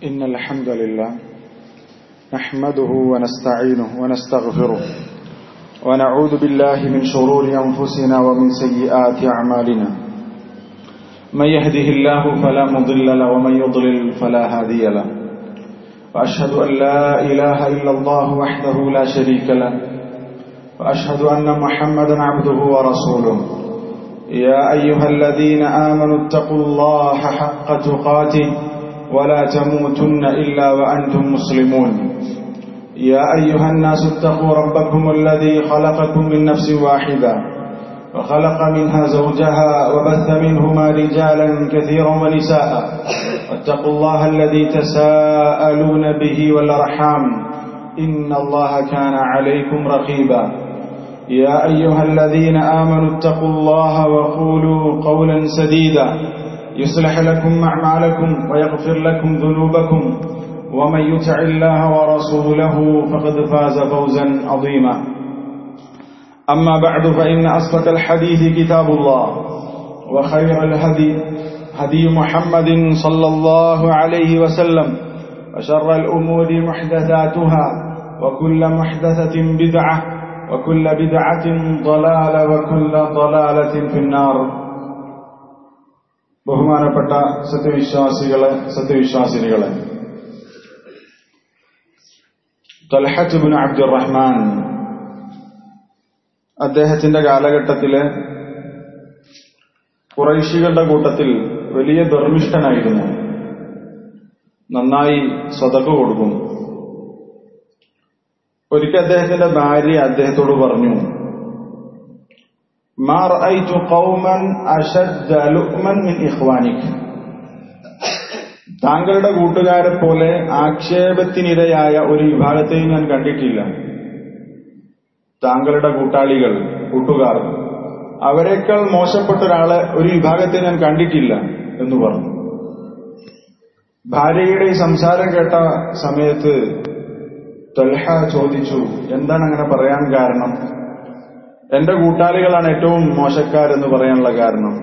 إن الحمد لله نحمده ونستعينه ونستغفره ونعوذ بالله من شرور أنفسنا ومن سيئات أعمالنا من يهده الله فلا مضل له ومن يضلل فلا هادي له وأشهد أن لا إله إلا الله وحده لا شريك له وأشهد أن محمدا عبده ورسوله يا أيها الذين آمنوا اتقوا الله حق تقاته ولا تموتن إلا وأنتم مسلمون يا أيها الناس اتقوا ربكم الذي خلقكم من نفس واحدة وخلق منها زوجها وبث منهما رجالا كثيرا ونساء واتقوا الله الذي تساءلون به والأرحام إن الله كان عليكم رقيبا يا أيها الذين آمنوا اتقوا الله وقولوا قولا سديدا يصلح لكم أعمالكم ويغفر لكم ذنوبكم ومن يطع الله ورسوله فقد فاز فوزا عظيما أما بعد فإن أصدق الحديث كتاب الله وخير الهدي هدي محمد صلى الله عليه وسلم وشر الأمور محدثاتها وكل محدثة بدعة وكل بدعة ضلالة وكل ضلالة في النار ബഹുമാനപ്പെട്ട സത്യവിശ്വാസികളെ സത്യവിശ്വാസിനികളെ തൽഹത്തുബിൻ അബ്ദുറഹ്മാൻ അദ്ദേഹത്തിന്റെ കാലഘട്ടത്തിലെ കുറൈശികളുടെ കൂട്ടത്തിൽ വലിയ ധർമ്മിഷ്ഠനായിരുന്നു നന്നായി സ്വതക്ക കൊടുക്കും ഒരിക്കൽ അദ്ദേഹത്തിന്റെ ഭാര്യ അദ്ദേഹത്തോട് പറഞ്ഞു താങ്കളുടെ കൂട്ടുകാരെ പോലെ ആക്ഷേപത്തിനിരയായ ഒരു വിഭാഗത്തെയും ഞാൻ കണ്ടിട്ടില്ല താങ്കളുടെ കൂട്ടാളികൾ കൂട്ടുകാർ അവരെക്കാൾ മോശപ്പെട്ട ഒരാളെ ഒരു വിഭാഗത്തെ ഞാൻ കണ്ടിട്ടില്ല എന്ന് പറഞ്ഞു ഭാര്യയുടെ ഈ സംസാരം കേട്ട സമയത്ത് തൊൽഹ ചോദിച്ചു എന്താണ് അങ്ങനെ പറയാൻ കാരണം എന്റെ കൂട്ടാളികളാണ് ഏറ്റവും മോശക്കാരെന്ന് പറയാനുള്ള കാരണം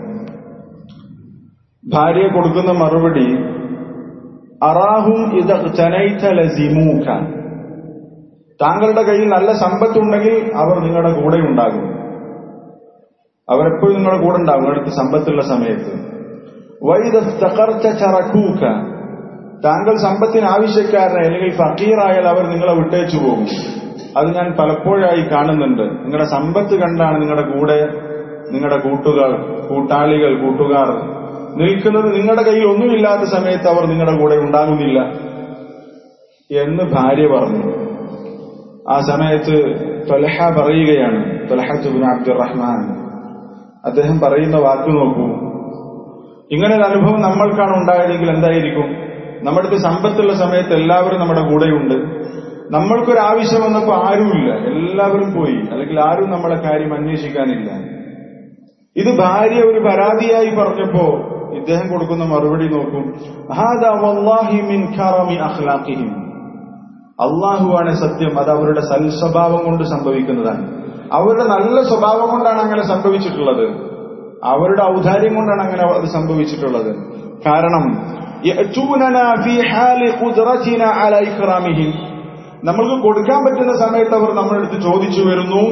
ഭാര്യ കൊടുക്കുന്ന മറുപടി അറാഹും ഇത് ചനൈത്തലസിമൂഖ താങ്കളുടെ കയ്യിൽ നല്ല സമ്പത്തുണ്ടെങ്കിൽ അവർ നിങ്ങളുടെ കൂടെ ഉണ്ടാകും അവരെപ്പോഴും നിങ്ങളുടെ കൂടെ ഉണ്ടാകും അടുത്ത് സമ്പത്തുള്ള സമയത്ത് വൈദസ്തകർച്ച ചറക്കൂക്ക താങ്കൾ സമ്പത്തിന് ആവശ്യക്കാരനെ അല്ലെങ്കിൽ ഫക്കീറായാൽ അവർ നിങ്ങളെ വിട്ടേച്ചു പോകും അത് ഞാൻ പലപ്പോഴായി കാണുന്നുണ്ട് നിങ്ങളുടെ സമ്പത്ത് കണ്ടാണ് നിങ്ങളുടെ കൂടെ നിങ്ങളുടെ കൂട്ടുകാർ കൂട്ടാളികൾ കൂട്ടുകാർ നിൽക്കുന്നത് നിങ്ങളുടെ കയ്യിൽ ഒന്നുമില്ലാത്ത സമയത്ത് അവർ നിങ്ങളുടെ കൂടെ ഉണ്ടാകുന്നില്ല എന്ന് ഭാര്യ പറഞ്ഞു ആ സമയത്ത് തൊലഹ പറയുകയാണ് തൊലഹത്തുബിൻ അബ്ദുറഹ്മാൻ അദ്ദേഹം പറയുന്ന വാക്ക് നോക്കൂ ഇങ്ങനെ ഒരു അനുഭവം നമ്മൾക്കാണ് ഉണ്ടായതെങ്കിൽ എന്തായിരിക്കും നമ്മുടെ അടുത്ത് സമ്പത്തുള്ള സമയത്ത് എല്ലാവരും നമ്മുടെ കൂടെയുണ്ട് നമ്മൾക്കൊരു ആവശ്യം വന്നപ്പോ ആരുമില്ല എല്ലാവരും പോയി അല്ലെങ്കിൽ ആരും നമ്മളെ കാര്യം അന്വേഷിക്കാനില്ല ഇത് ഭാര്യ ഒരു പരാതിയായി പറഞ്ഞപ്പോ ഇദ്ദേഹം കൊടുക്കുന്ന മറുപടി നോക്കും അള്ളാഹുവാണ് സത്യം അത് അവരുടെ സൽസ്വഭാവം കൊണ്ട് സംഭവിക്കുന്നതാണ് അവരുടെ നല്ല സ്വഭാവം കൊണ്ടാണ് അങ്ങനെ സംഭവിച്ചിട്ടുള്ളത് അവരുടെ ഔദാര്യം കൊണ്ടാണ് അങ്ങനെ അത് സംഭവിച്ചിട്ടുള്ളത് കാരണം നമ്മൾക്ക് കൊടുക്കാൻ പറ്റുന്ന സമയത്ത് അവർ നമ്മളെടുത്ത് ചോദിച്ചു വരുന്നു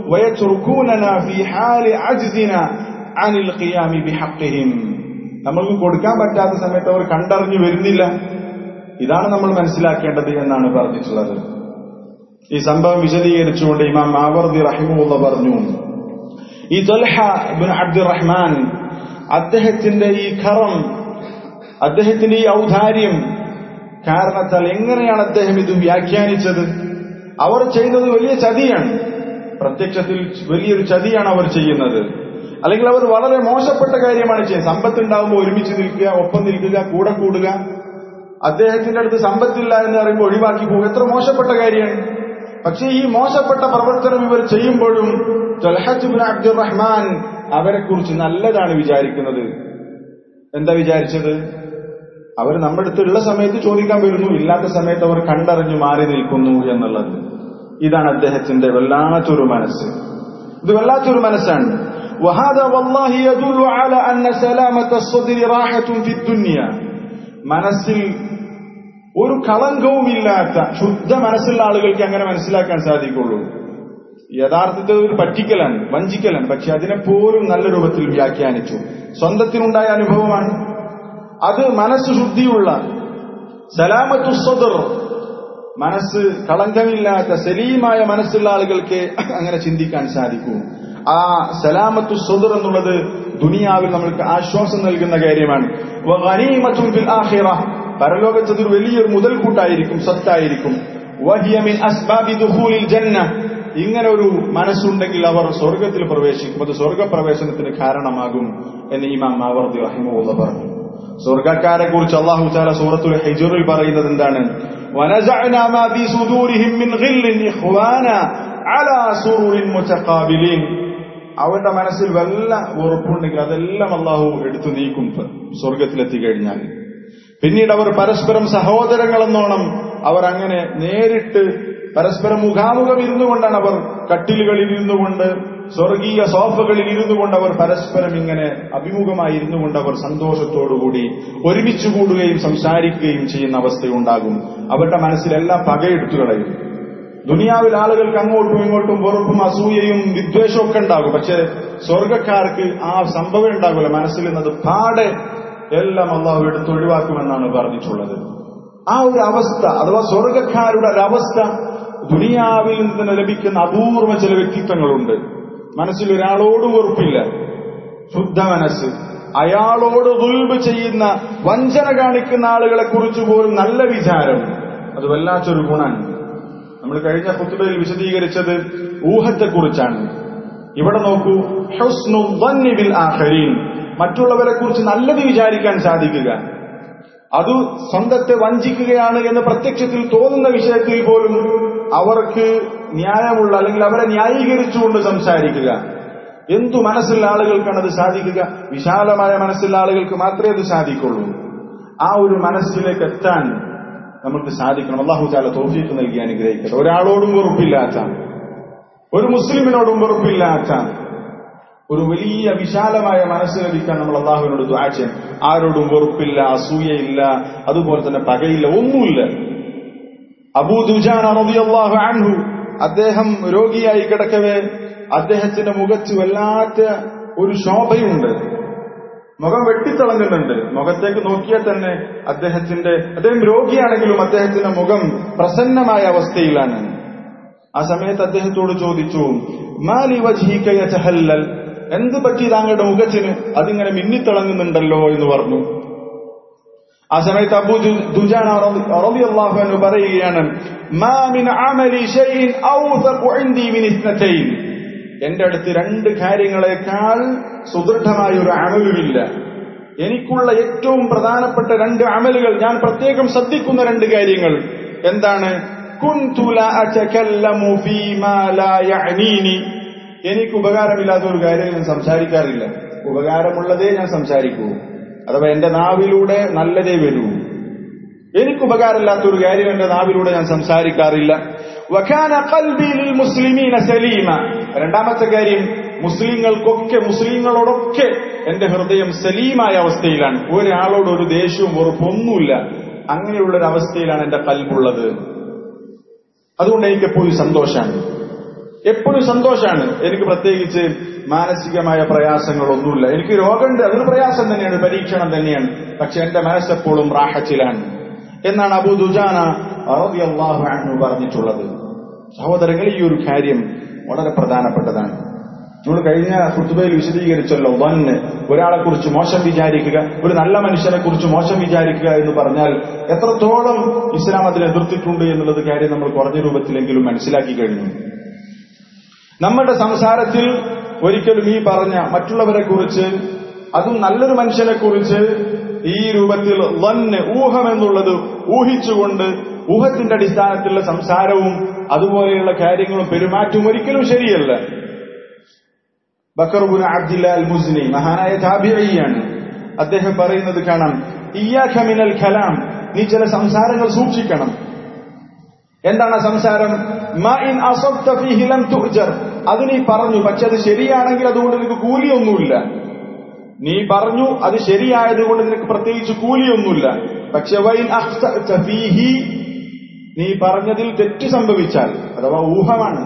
നമ്മൾക്ക് കൊടുക്കാൻ പറ്റാത്ത സമയത്ത് അവർ കണ്ടറിഞ്ഞു വരുന്നില്ല ഇതാണ് നമ്മൾ മനസ്സിലാക്കേണ്ടത് എന്നാണ് പറഞ്ഞിട്ടുള്ളത് ഈ സംഭവം വിശദീകരിച്ചുകൊണ്ട് ഇമാം മാവർദി റഹിമുള്ള പറഞ്ഞു ഈ തൊൽഹ ബിൻ അബ്ദുറഹ്മാൻ അദ്ദേഹത്തിന്റെ ഈ ഖറം അദ്ദേഹത്തിന്റെ ഈ ഔദാര്യം കാരണത്താൽ എങ്ങനെയാണ് അദ്ദേഹം ഇത് വ്യാഖ്യാനിച്ചത് അവർ ചെയ്യുന്നത് വലിയ ചതിയാണ് പ്രത്യക്ഷത്തിൽ വലിയൊരു ചതിയാണ് അവർ ചെയ്യുന്നത് അല്ലെങ്കിൽ അവർ വളരെ മോശപ്പെട്ട കാര്യമാണ് ചെയ്യുന്നത് സമ്പത്ത് ഉണ്ടാകുമ്പോൾ ഒരുമിച്ച് നിൽക്കുക ഒപ്പം നിൽക്കുക കൂടെ കൂടുക അദ്ദേഹത്തിന്റെ അടുത്ത് സമ്പത്തില്ല എന്ന് പറയുമ്പോൾ ഒഴിവാക്കി പോകുക എത്ര മോശപ്പെട്ട കാര്യമാണ് പക്ഷേ ഈ മോശപ്പെട്ട പ്രവർത്തനം ഇവർ ചെയ്യുമ്പോഴും തൊലഹത്തുബിൻ അബ്ദുൾ റഹ്മാൻ അവരെ കുറിച്ച് നല്ലതാണ് വിചാരിക്കുന്നത് എന്താ വിചാരിച്ചത് അവർ നമ്മുടെ അടുത്തുള്ള സമയത്ത് ചോദിക്കാൻ വരുന്നു ഇല്ലാത്ത സമയത്ത് അവർ കണ്ടറിഞ്ഞു മാറി നിൽക്കുന്നു എന്നുള്ളത് ഇതാണ് അദ്ദേഹത്തിന്റെ വല്ലാത്തൊരു മനസ്സ് ഇത് വല്ലാത്തൊരു മനസ്സാണ് وهذا والله يدل على أن سلامة الصدر راحة في الدنيا മനസ്സിൽ ഒരു കളങ്കവുമില്ലാത്ത ശുദ്ധ മനസ്സുള്ള ആളുകൾക്ക് അങ്ങനെ മനസ്സിലാക്കാൻ സാധിക്കുള്ളൂ യഥാർത്ഥത്തിൽ ഒരു പറ്റിക്കലാണ് വഞ്ചിക്കലാണ് പക്ഷെ അതിനെപ്പോലും നല്ല രൂപത്തിൽ വ്യാഖ്യാനിച്ചു സ്വന്തത്തിനുണ്ടായ അനുഭവമാണ് അത് മനസ്സ് ശുദ്ധിയുള്ള സലാമത്തു സ്വദർ മനസ്സ് കളങ്കമില്ലാത്ത സലീമായ മനസ്സുള്ള ആളുകൾക്ക് അങ്ങനെ ചിന്തിക്കാൻ സാധിക്കൂ ആ സലാമത്തു സ്വദർ എന്നുള്ളത് ദുനിയാവിൽ നമ്മൾക്ക് ആശ്വാസം നൽകുന്ന കാര്യമാണ് വഗനീമത്തുൻ ഫിൽ ആഖിറ പരലോകത്ത് അതൊരു വലിയൊരു മുതൽക്കൂട്ടായിരിക്കും സത്തായിരിക്കും വഹിയ മിൻ അസ്ബാബി ദുഖൂലിൽ ജന്ന ഇങ്ങനെ ഒരു മനസ്സുണ്ടെങ്കിൽ അവർ സ്വർഗത്തിൽ പ്രവേശിക്കും അത് സ്വർഗപ്രവേശനത്തിന് കാരണമാകും എന്ന് ഇമാം മാവർദി റഹിമുള്ള പറഞ്ഞു സ്വർഗക്കാരെ കുറിച്ച് അള്ളാഹു താല സൂറത്തുൽ ഹിജറിൽ പറയുന്നത് എന്താണ് ونزعنا ما في صدورهم من غل إخوانا على سرر متقابلين അവരുടെ മനസ്സിൽ വല്ല ഉറപ്പുണ്ടെങ്കിൽ അതെല്ലാം അള്ളാഹു എടുത്തു നീക്കും സ്വർഗത്തിലെത്തി കഴിഞ്ഞാൽ പിന്നീട് അവർ പരസ്പരം സഹോദരങ്ങളെന്നോണം അവർ അങ്ങനെ നേരിട്ട് പരസ്പരം മുഖാമുഖം ഇരുന്നു കൊണ്ടാണ് അവർ കട്ടിലുകളിൽ ഇരുന്നു കൊണ്ട് സ്വർഗീയ സോഫകളിൽ ഇരുന്നു കൊണ്ട് അവർ പരസ്പരം ഇങ്ങനെ അഭിമുഖമായി ഇരുന്നു കൊണ്ട് അവർ സന്തോഷത്തോടുകൂടി ഒരുമിച്ച് കൂടുകയും സംസാരിക്കുകയും ചെയ്യുന്ന അവസ്ഥയുണ്ടാകും അവരുടെ മനസ്സിലെല്ലാം പകയെടുത്തു കളയും ദുനിയാവിൽ ആളുകൾക്ക് അങ്ങോട്ടും ഇങ്ങോട്ടും വെറുപ്പും അസൂയയും വിദ്വേഷവും ഒക്കെ ഉണ്ടാകും പക്ഷെ സ്വർഗക്കാർക്ക് ആ സംഭവം ഉണ്ടാകില്ല മനസ്സിൽ നിന്നത് പാടെ എല്ലാം അള്ളാഹു എടുത്തൊഴിവാക്കുമെന്നാണ് പറഞ്ഞിട്ടുള്ളത് ആ ഒരു അവസ്ഥ അഥവാ സ്വർഗക്കാരുടെ ഒരവസ്ഥ ദുനിയാവിൽ നിന്ന് ലഭിക്കുന്ന അപൂർവ ചില വ്യക്തിത്വങ്ങളുണ്ട് മനസ്സിൽ ഒരാളോട് വെറുപ്പില്ല ശുദ്ധ മനസ്സ് അയാളോട് ദുൽബ് ചെയ്യുന്ന വഞ്ചന കാണിക്കുന്ന ആളുകളെ കുറിച്ച് പോലും നല്ല വിചാരം അത് വല്ലാത്തൊരു ഗുണമാണ് നമ്മൾ കഴിഞ്ഞ കുത്തുബയിൽ വിശദീകരിച്ചത് ഊഹത്തെക്കുറിച്ചാണ് ഇവിടെ നോക്കൂ ഹുസ്നു ബിൽ ആഖരീൻ മറ്റുള്ളവരെ കുറിച്ച് നല്ലത് വിചാരിക്കാൻ സാധിക്കുക അത് സ്വന്തത്തെ വഞ്ചിക്കുകയാണ് എന്ന് പ്രത്യക്ഷത്തിൽ തോന്നുന്ന വിഷയത്തിൽ പോലും അവർക്ക് ന്യായമുള്ള അല്ലെങ്കിൽ അവരെ ന്യായീകരിച്ചുകൊണ്ട് സംസാരിക്കുക എന്തു മനസ്സുള്ള ആളുകൾക്കാണ് അത് സാധിക്കുക വിശാലമായ മനസ്സുള്ള ആളുകൾക്ക് മാത്രമേ അത് സാധിക്കുള്ളൂ ആ ഒരു മനസ്സിലേക്ക് എത്താൻ നമുക്ക് സാധിക്കണം അള്ളാഹു ചാല തോഫീക്ക് നൽകി അനുഗ്രഹിക്കട്ടെ ഒരാളോടും വെറുപ്പില്ലാത്ത ഒരു മുസ്ലിമിനോടും വെറുപ്പില്ലാത്ത ഒരു വലിയ വിശാലമായ മനസ്സ് ലഭിക്കാൻ നമ്മൾ അള്ളാഹുവിനോട് ദ്വാ ചെയ്യണം ആരോടും വെറുപ്പില്ല അസൂയയില്ല അതുപോലെ തന്നെ പകയില്ല ഒന്നുമില്ല അബൂ ദുജാൻ റളിയല്ലാഹു അൻഹു അദ്ദേഹം രോഗിയായി കിടക്കവേ അദ്ദേഹത്തിന്റെ മുഖത്ത് വല്ലാത്ത ഒരു ശോഭയുണ്ട് മുഖം വെട്ടിത്തിളങ്ങുന്നുണ്ട് മുഖത്തേക്ക് നോക്കിയാൽ തന്നെ അദ്ദേഹത്തിന്റെ അദ്ദേഹം രോഗിയാണെങ്കിലും അദ്ദേഹത്തിന്റെ മുഖം പ്രസന്നമായ അവസ്ഥയിലാണ് ആ സമയത്ത് അദ്ദേഹത്തോട് ചോദിച്ചു മാലി വജീക്കയഹല്ലൽ എന്ത് പറ്റി താങ്കളുടെ മുഖത്തിന് അതിങ്ങനെ മിന്നിത്തിളങ്ങുന്നുണ്ടല്ലോ എന്ന് പറഞ്ഞു ആ സമയത്ത് അബു ദുജാന റളിയല്ലാഹു അൻഹു പറയുകയാണ് മാ മിൻ അമലി ഷൈഇൻ ഔസഖു ഇൻദി മിൻ ഇസ്നതൈൻ എന്റെ അടുത്ത് രണ്ട് കാര്യങ്ങളെക്കാൾ സുദൃഢമായ ഒരു അമലുമില്ല എനിക്കുള്ള ഏറ്റവും പ്രധാനപ്പെട്ട രണ്ട് അമലുകൾ ഞാൻ പ്രത്യേകം ശ്രദ്ധിക്കുന്ന രണ്ട് കാര്യങ്ങൾ എന്താണ് കുൻതു ലാ അതകല്ലമു ഫീമാ ലാ യഅനീനി എനിക്ക് ഉപകാരമില്ലാത്ത ഒരു കാര്യം ഞാൻ സംസാരിക്കാറില്ല ഉപകാരമുള്ളതേ ഞാൻ സംസാരിക്കൂ അഥവാ എന്റെ നാവിലൂടെ നല്ലതേ വരൂ എനിക്ക് ഉപകാരമില്ലാത്ത ഒരു കാര്യം എന്റെ നാവിലൂടെ ഞാൻ സംസാരിക്കാറില്ല വഖാന ഖൽബി ലിൽ മുസ്ലിമീന സലീമ രണ്ടാമത്തെ കാര്യം മുസ്ലിങ്ങൾക്കൊക്കെ മുസ്ലിങ്ങളോടൊക്കെ എന്റെ ഹൃദയം സലീമായ അവസ്ഥയിലാണ് ഒരാളോട് ഒരു ദേഷ്യവും വെറുപ്പൊന്നുമില്ല അങ്ങനെയുള്ള ഒരു അവസ്ഥയിലാണ് എന്റെ കൽബുള്ളത് അതുകൊണ്ട് എനിക്ക് എപ്പോഴും സന്തോഷമാണ് എപ്പോഴും സന്തോഷമാണ് എനിക്ക് പ്രത്യേകിച്ച് മാനസികമായ പ്രയാസങ്ങളൊന്നുമില്ല എനിക്ക് രോഗമുണ്ട് അതൊരു പ്രയാസം തന്നെയാണ് പരീക്ഷണം തന്നെയാണ് പക്ഷെ എന്റെ മനസ്സെപ്പോഴും റാഹച്ചിലാണ് എന്നാണ് അബൂ ദുജാന റളിയല്ലാഹു അൻഹു പറഞ്ഞിട്ടുള്ളത് സഹോദരങ്ങൾ ഈ ഒരു കാര്യം വളരെ പ്രധാനപ്പെട്ടതാണ് നമ്മൾ കഴിഞ്ഞ കുത്തുബയിൽ വിശദീകരിച്ചല്ലോ വന്ന് ഒരാളെ കുറിച്ച് മോശം വിചാരിക്കുക ഒരു നല്ല മനുഷ്യനെ കുറിച്ച് മോശം വിചാരിക്കുക എന്ന് പറഞ്ഞാൽ എത്രത്തോളം ഇസ്ലാം അതിനെ എതിർത്തിട്ടുണ്ട് എന്നുള്ളത് കാര്യം നമ്മൾ കുറഞ്ഞ രൂപത്തിലെങ്കിലും മനസ്സിലാക്കി കഴിഞ്ഞു നമ്മുടെ സംസാരത്തിൽ ഒരിക്കലും ഈ പറഞ്ഞ മറ്റുള്ളവരെ കുറിച്ച് അതും നല്ലൊരു മനുഷ്യനെ കുറിച്ച് ഈ രൂപത്തിൽ വന്ന് ഊഹം എന്നുള്ളത് ഊഹിച്ചുകൊണ്ട് ഊഹത്തിന്റെ അടിസ്ഥാനത്തിലുള്ള സംസാരവും അതുപോലെയുള്ള കാര്യങ്ങളും പെരുമാറ്റവും ഒരിക്കലും ശരിയല്ല ബക്കർബുൻ അബ്ദില്ല അൽ മുസ്ലിം മഹാനായ താബിയാണ് അദ്ദേഹം പറയുന്നത് കാണാം ഇയാഖമിനൽ ഖലാം നീ ചില സംസാരങ്ങൾ സൂക്ഷിക്കണം എന്താണ് സംസാരം അത് നീ പറഞ്ഞു പക്ഷെ അത് ശരിയാണെങ്കിൽ അതുകൊണ്ട് നിനക്ക് കൂലിയൊന്നുമില്ല നീ പറഞ്ഞു അത് ശരിയായതുകൊണ്ട് നിനക്ക് പ്രത്യേകിച്ച് കൂലിയൊന്നുമില്ല പക്ഷെ വൈൻ അഖ്തഅത ഫീഹി നീ പറഞ്ഞതിൽ തെറ്റ് സംഭവിച്ചാൽ അഥവാ ഊഹമാണ്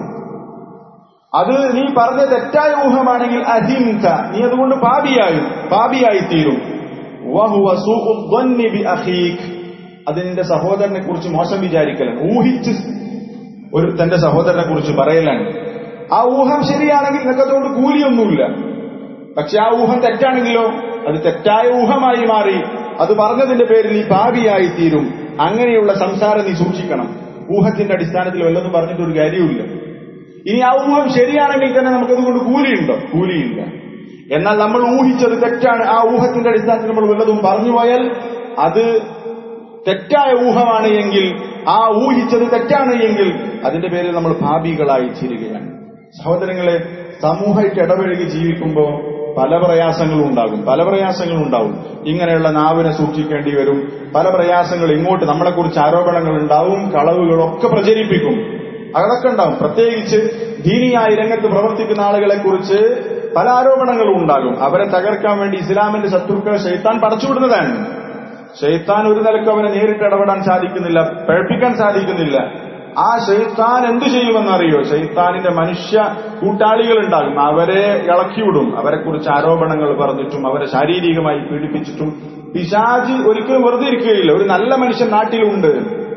അത് നീ പറഞ്ഞ തെറ്റായ ഊഹമാണെങ്കിൽ അഹിംത നീ അതുകൊണ്ട് പാപിയായും പാപിയായി തീരും വഹുവ സൂഉ ദ്വന്നി ബി അഖീക് അത് നിന്റെ സഹോദരനെ കുറിച്ച് മോശം വിചാരിക്കലാണ് ഊഹിച്ച് ഒരു തന്റെ സഹോദരനെ കുറിച്ച് പറയലാണ് ആ ഊഹം ശരിയാണെങ്കിൽ നിനക്ക് അതുകൊണ്ട് കൂലിയൊന്നുമില്ല പക്ഷെ ആ ഊഹം തെറ്റാണെങ്കിലോ അത് തെറ്റായ ഊഹമായി മാറി അത് പറഞ്ഞതിന്റെ പേരിൽ നീ പാപിയായി തീരും അങ്ങനെയുള്ള സംസാരം നീ സൂക്ഷിക്കണം ഊഹത്തിന്റെ അടിസ്ഥാനത്തിൽ വല്ലതും പറഞ്ഞിട്ട് ഒരു കാര്യവുമില്ല ഇനി ആ ഊഹം ശരിയാണെങ്കിൽ തന്നെ നമുക്കതുകൊണ്ട് കൂലിയുണ്ടോ കൂലിയില്ല എന്നാൽ നമ്മൾ ഊഹിച്ചത് തെറ്റാണ് ആ ഊഹത്തിന്റെ അടിസ്ഥാനത്തിൽ നമ്മൾ വല്ലതും പറഞ്ഞു പോയാൽ അത് തെറ്റായ ഊഹമാണ് എങ്കിൽ ആ ഊഹിച്ചത് തെറ്റാണ് എങ്കിൽ അതിന്റെ പേരിൽ നമ്മൾ ഭാപികളായി തീരുകയാണ് സഹോദരങ്ങളെ സമൂഹമായിട്ട് ഇടപഴകി ജീവിക്കുമ്പോൾ പല പ്രയാസങ്ങളും ഉണ്ടാകും പല പ്രയാസങ്ങളും ഉണ്ടാവും ഇങ്ങനെയുള്ള നാവിനെ സൂക്ഷിക്കേണ്ടി വരും പല പ്രയാസങ്ങൾ ഇങ്ങോട്ട് നമ്മളെക്കുറിച്ച് ആരോപണങ്ങൾ ഉണ്ടാവും കളവുകളൊക്കെ പ്രചരിപ്പിക്കും അതൊക്കെ ഉണ്ടാവും പ്രത്യേകിച്ച് ദീനിയായി രംഗത്ത് പ്രവർത്തിക്കുന്ന ആളുകളെ കുറിച്ച് പല ആരോപണങ്ങളും ഉണ്ടാകും അവരെ തകർക്കാൻ വേണ്ടി ഇസ്ലാമിന്റെ ശത്രുക്കളെ ഷെയ്ത്താൻ പടച്ചുവിടുന്നതാണ് ഷെയ്ത്താൻ ഒരു നിലക്ക് അവനെ നേരിട്ട് ഇടപെടാൻ സാധിക്കുന്നില്ല പഴപ്പിക്കാൻ സാധിക്കുന്നില്ല ആ ഷെയ്ത്താൻ എന്തു ചെയ്യുമെന്നറിയോ ഷെയ്ത്താനിന്റെ മനുഷ്യ കൂട്ടാളികൾ ഉണ്ടാകും അവരെ ഇളക്കിവിടും അവരെ കുറിച്ച് ആരോപണങ്ങൾ പറഞ്ഞിട്ടും അവരെ ശാരീരികമായി പീഡിപ്പിച്ചിട്ടും പിശാജ് ഒരിക്കലും വെറുതെ ഇരിക്കുകയില്ല ഒരു നല്ല മനുഷ്യൻ നാട്ടിലുണ്ട്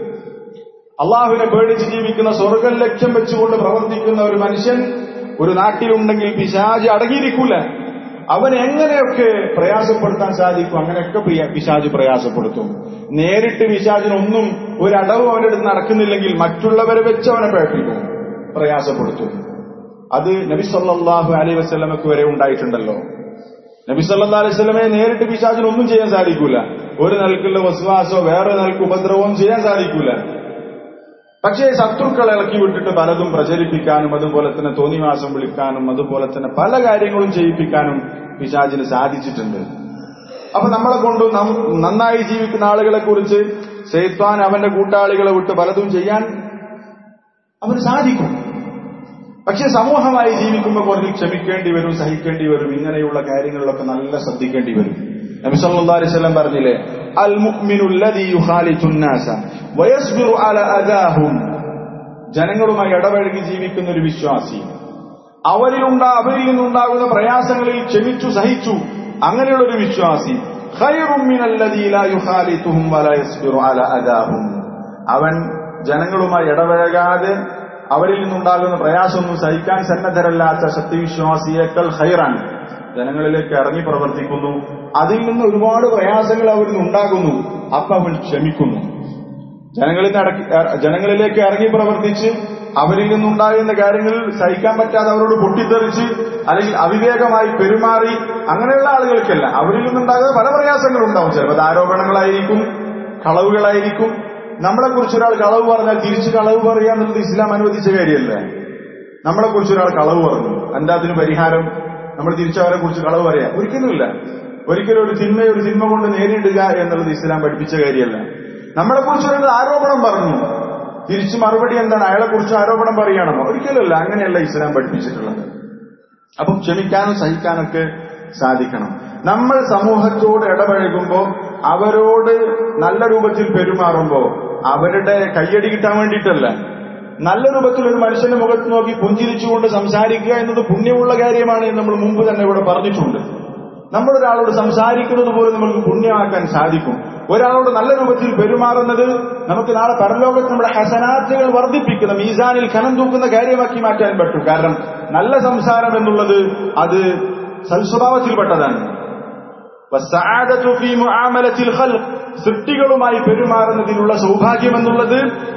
അള്ളാഹുവിനെ പേടിച്ച് ജീവിക്കുന്ന സ്വർഗം ലക്ഷ്യം വെച്ചുകൊണ്ട് പ്രവർത്തിക്കുന്ന ഒരു മനുഷ്യൻ ഒരു നാട്ടിലുണ്ടെങ്കിൽ പിശാജ് അടങ്ങിയിരിക്കൂല അവൻ എങ്ങനെയൊക്കെ പ്രയാസപ്പെടുത്താൻ സാധിക്കും അങ്ങനെയൊക്കെ പ്രിയ പിശാജ് പ്രയാസപ്പെടുത്തും നേരിട്ട് പിശാജിനൊന്നും ഒരു അടവ് അവന്റെ അടുത്ത് നടക്കുന്നില്ലെങ്കിൽ മറ്റുള്ളവരെ വെച്ച് അവനെ പേപ്പിക്കും പ്രയാസപ്പെടുത്തും അത് നബി സല്ലാഹു അലൈ വസ്ലമക്ക് വരെ ഉണ്ടായിട്ടുണ്ടല്ലോ നബി സല്ലാ അലൈഹി സ്വലമെ നേരിട്ട് പിശാജിനൊന്നും ചെയ്യാൻ സാധിക്കൂല ഒരു നിലക്കുള്ള വസ്വാസോ വേറെ നിലക്ക് ഉപദ്രവവും ചെയ്യാൻ സാധിക്കൂല പക്ഷേ ശത്രുക്കളെ ഇളക്കി വിട്ടിട്ട് പലതും പ്രചരിപ്പിക്കാനും അതുപോലെ തന്നെ തോന്നിവാസം വിളിക്കാനും അതുപോലെ തന്നെ പല കാര്യങ്ങളും ചെയ്യിപ്പിക്കാനും പിശാചിന് സാധിച്ചിട്ടുണ്ട് അപ്പൊ നമ്മളെ കൊണ്ട് നന്നായി ജീവിക്കുന്ന ആളുകളെ കുറിച്ച് സേത്വാൻ അവന്റെ കൂട്ടാളികളെ വിട്ട് പലതും ചെയ്യാൻ അവന് സാധിക്കും പക്ഷെ സമൂഹമായി ജീവിക്കുമ്പോൾ കുറച്ച് ക്ഷമിക്കേണ്ടി വരും സഹിക്കേണ്ടി വരും ഇങ്ങനെയുള്ള കാര്യങ്ങളിലൊക്കെ നല്ല ശ്രദ്ധിക്കേണ്ടി വരും നബി സല്ലല്ലാഹു അലൈഹി വസല്ലം പറഞ്ഞില്ലേ അൽ മുഅ്മിനു അല്ലദീ യുഖാലിതു الناس വയസ്ബിറു അലാ അദാഹും ജനങ്ങളുമായി ഇടപഴകി ജീവിക്കുന്ന ഒരു വിശ്വാസി അവരിലുണ്ടാ അവരിൽ നിന്നുണ്ടാകുന്ന പ്രയാസങ്ങളിൽ ക്ഷമിച്ചു സഹിച്ചു അങ്ങനെയുള്ള ഒരു വിശ്വാസി ഖൈറും മിനല്ലദീ ലാ യുഖാലിതുഹും വലാ യസ്ബിറു അലാ അദാഹും അവൻ ജനങ്ങളുമായി ഇടപഴകാതെ അവരിൽ നിന്നുണ്ടാകുന്ന പ്രയാസമൊന്നും സഹിക്കാൻ സന്നദ്ധരല്ലാത്ത സത്യവിശ്വാസിയേക്കാൾ ഖൈറാണ് ജനങ്ങളിലേക്ക് ഇറങ്ങി പ്രവർത്തിക്കുന്നു അതിൽ നിന്ന് ഒരുപാട് പ്രയാസങ്ങൾ അവരിൽ നിന്നുണ്ടാകുന്നു അപ്പൊ അവൻ ക്ഷമിക്കുന്നു ജനങ്ങളിൽ ജനങ്ങളിലേക്ക് ഇറങ്ങി പ്രവർത്തിച്ച് അവരിൽ നിന്നുണ്ടാകുന്ന കാര്യങ്ങൾ സഹിക്കാൻ പറ്റാതെ അവരോട് പൊട്ടിത്തെറിച്ച് അല്ലെങ്കിൽ അവിവേകമായി പെരുമാറി അങ്ങനെയുള്ള ആളുകൾക്കല്ല അവരിൽ നിന്നുണ്ടാകുന്ന പല പ്രയാസങ്ങളും ഉണ്ടാവും ചിലപ്പോൾ ആരോപണങ്ങളായിരിക്കും കളവുകളായിരിക്കും നമ്മളെ കുറിച്ച് ഒരാൾ കളവ് പറഞ്ഞാൽ തിരിച്ച് കളവ് പറയുക എന്നുള്ളത് ഇസ്ലാം അനുവദിച്ച കാര്യമല്ല നമ്മളെ കുറിച്ച് ഒരാൾ കളവ് പറഞ്ഞു എന്താ അതിന് പരിഹാരം നമ്മൾ തിരിച്ചവരെ കുറിച്ച് കളവ് പറയാം ഒരിക്കലുമില്ല ഒരിക്കലും ഒരു തിന്മയെ ഒരു തിന്മ കൊണ്ട് നേരിടുക എന്നുള്ളത് ഇസ്ലാം പഠിപ്പിച്ച കാര്യമല്ല നമ്മളെ കുറിച്ച് ഒരാൾ ആരോപണം പറഞ്ഞു തിരിച്ചു മറുപടി എന്താണ് അയാളെ കുറിച്ച് ആരോപണം പറയുകയാണോ ഒരിക്കലുമല്ല അങ്ങനെയല്ല ഇസ്ലാം പഠിപ്പിച്ചിട്ടുള്ളത് അപ്പം ക്ഷമിക്കാനും സഹിക്കാനൊക്കെ സാധിക്കണം നമ്മൾ സമൂഹത്തോട് ഇടപഴകുമ്പോൾ അവരോട് നല്ല രൂപത്തിൽ പെരുമാറുമ്പോൾ അവരുടെ കയ്യടി കിട്ടാൻ വേണ്ടിയിട്ടല്ല നല്ല രൂപത്തിൽ ഒരു മനുഷ്യന്റെ മുഖത്ത് നോക്കി പുഞ്ചിരിച്ചുകൊണ്ട് സംസാരിക്കുക എന്നത് പുണ്യമുള്ള കാര്യമാണ് എന്ന് നമ്മൾ മുമ്പ് തന്നെ ഇവിടെ പറഞ്ഞിട്ടുണ്ട് നമ്മളൊരാളോട് സംസാരിക്കുന്നത് പോലും നമുക്ക് പുണ്യമാക്കാൻ സാധിക്കും ഒരാളോട് നല്ല രൂപത്തിൽ പെരുമാറുന്നത് നമുക്ക് നാളെ പരലോകത്ത് നമ്മുടെ ഹസനാത്തുകൾ വർദ്ധിപ്പിക്കുന്ന മീസാനിൽ ഖനം തൂക്കുന്ന കാര്യമാക്കി മാറ്റാൻ പറ്റും കാരണം നല്ല സംസാരം എന്നുള്ളത് അത് സൽസ്വഭാവത്തിൽപ്പെട്ടതാണ് സൃഷ്ടികളുമായി പെരുമാറുന്നതിനുള്ള സൗഭാഗ്യം എന്നുള്ളത്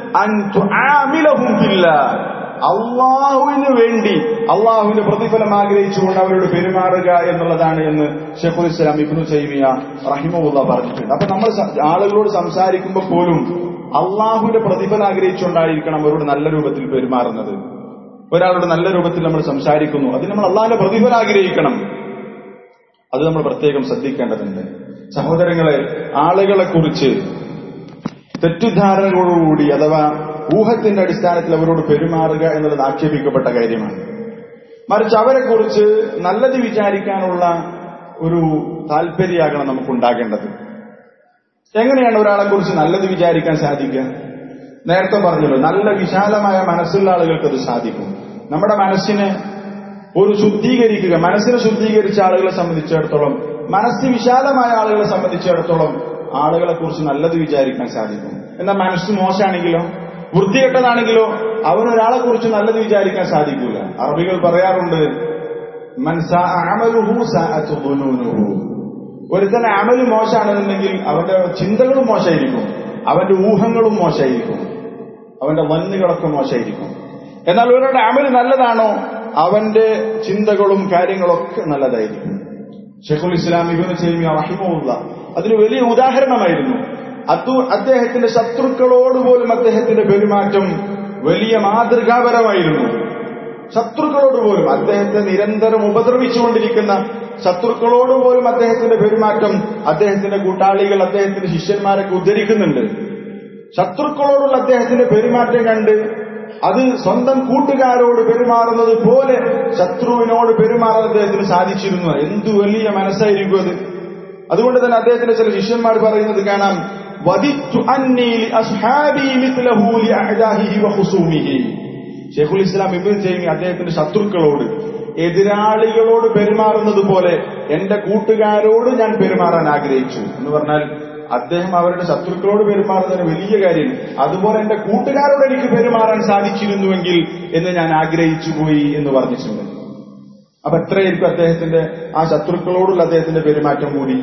അള്ളാഹുവിന് വേണ്ടി അള്ളാഹുവിന്റെ പ്രതിഫലം ആഗ്രഹിച്ചുകൊണ്ട് അവരോട് പെരുമാറുക എന്നുള്ളതാണ് എന്ന് ഷെഖുൽ ഇസ്ലാം ഇബ്നു സൈമിയ റഹിമുള്ള പറഞ്ഞിട്ടുണ്ട് അപ്പൊ നമ്മൾ ആളുകളോട് സംസാരിക്കുമ്പോൾ പോലും അള്ളാഹുവിന്റെ പ്രതിഫലം ആഗ്രഹിച്ചുകൊണ്ടായിരിക്കണം അവരോട് നല്ല രൂപത്തിൽ പെരുമാറുന്നത് ഒരാളോട് നല്ല രൂപത്തിൽ നമ്മൾ സംസാരിക്കുന്നു അതിന് നമ്മൾ അള്ളാഹിന്റെ പ്രതിഫലം ആഗ്രഹിക്കണം അത് നമ്മൾ പ്രത്യേകം ശ്രദ്ധിക്കേണ്ടതുണ്ട് സഹോദരങ്ങളെ ആളുകളെ കുറിച്ച് തെറ്റിദ്ധാരണകളോടുകൂടി അഥവാ ഊഹത്തിന്റെ അടിസ്ഥാനത്തിൽ അവരോട് പെരുമാറുക എന്നുള്ളത് ആക്ഷേപിക്കപ്പെട്ട കാര്യമാണ് മറിച്ച് അവരെക്കുറിച്ച് നല്ലത് വിചാരിക്കാനുള്ള ഒരു താല്പര്യമാകണം നമുക്കുണ്ടാകേണ്ടത് എങ്ങനെയാണ് ഒരാളെ കുറിച്ച് നല്ലത് വിചാരിക്കാൻ സാധിക്കുക നേരത്തെ പറഞ്ഞല്ലോ നല്ല വിശാലമായ മനസ്സുള്ള ആളുകൾക്ക് അത് സാധിക്കും നമ്മുടെ മനസ്സിനെ ഒരു ശുദ്ധീകരിക്കുക മനസ്സിനെ ശുദ്ധീകരിച്ച ആളുകളെ സംബന്ധിച്ചിടത്തോളം മനസ്സ് വിശാലമായ ആളുകളെ സംബന്ധിച്ചിടത്തോളം ആളുകളെ കുറിച്ച് നല്ലത് വിചാരിക്കാൻ സാധിക്കും എന്നാൽ മനസ്സ് മോശമാണെങ്കിലോ വൃത്തികെട്ടതാണെങ്കിലോ അവനൊരാളെ കുറിച്ച് നല്ലത് വിചാരിക്കാൻ സാധിക്കൂല അറബികൾ പറയാറുണ്ട് ഒരുത്തൻ അമല് മോശമാണെന്നുണ്ടെങ്കിൽ അവന്റെ ചിന്തകളും മോശമായിരിക്കും അവന്റെ ഊഹങ്ങളും മോശമായിരിക്കും അവന്റെ വന്നുകളൊക്കെ മോശമായിരിക്കും എന്നാൽ ഒരാളുടെ അമല് നല്ലതാണോ അവന്റെ ചിന്തകളും കാര്യങ്ങളൊക്കെ നല്ലതായിരിക്കും ഷെഖുൽ ഇസ്ലാം ഇബിന് ചെയ്മിയ റഹിമുള്ള അതിന് വലിയ ഉദാഹരണമായിരുന്നു അത് അദ്ദേഹത്തിന്റെ ശത്രുക്കളോട് പോലും അദ്ദേഹത്തിന്റെ പെരുമാറ്റം വലിയ മാതൃകാപരമായിരുന്നു ശത്രുക്കളോട് പോലും അദ്ദേഹത്തെ നിരന്തരം ഉപദ്രവിച്ചുകൊണ്ടിരിക്കുന്ന ശത്രുക്കളോട് പോലും അദ്ദേഹത്തിന്റെ പെരുമാറ്റം അദ്ദേഹത്തിന്റെ കൂട്ടാളികൾ അദ്ദേഹത്തിന്റെ ശിഷ്യന്മാരൊക്കെ ഉദ്ധരിക്കുന്നുണ്ട് ശത്രുക്കളോടുള്ള അദ്ദേഹത്തിന്റെ പെരുമാറ്റം കണ്ട് അത് സ്വന്തം കൂട്ടുകാരോട് പെരുമാറുന്നത് പോലെ ശത്രുവിനോട് പെരുമാറാൻ അദ്ദേഹത്തിന് സാധിച്ചിരുന്നു എന്തു വലിയ മനസ്സായിരിക്കും അത് അതുകൊണ്ട് തന്നെ അദ്ദേഹത്തിന്റെ ചില ശിഷ്യന്മാർ പറയുന്നത് കാണാം വദിത്തു അന്നീലി അസ്ഹാബി മിത്ലഹു ലിഅഅദാഹിഹി വഖുസൂമിഹി ഷെയ്ഖുൽ ഇസ്ലാം ഇബ്നു തൈമി അദ്ദേഹത്തിന്റെ ശത്രുക്കളോട് എതിരാളികളോട് പെരുമാറുന്നത് പോലെ എന്റെ കൂട്ടുകാരോട് ഞാൻ പെരുമാറാൻ ആഗ്രഹിച്ചു എന്ന് പറഞ്ഞാൽ അദ്ദേഹം അവരുടെ ശത്രുക്കളോട് പെരുമാറുന്നതിന് വലിയ കാര്യം അതുപോലെ എന്റെ കൂട്ടുകാരോട് എനിക്ക് പെരുമാറാൻ സാധിച്ചിരുന്നുവെങ്കിൽ എന്ന് ഞാൻ ആഗ്രഹിച്ചു പോയി എന്ന് പറഞ്ഞിട്ടുണ്ട് അപ്പൊ എത്രയായിരിക്കും അദ്ദേഹത്തിന്റെ ആ ശത്രുക്കളോടുള്ള അദ്ദേഹത്തിന്റെ പെരുമാറ്റം കൂടി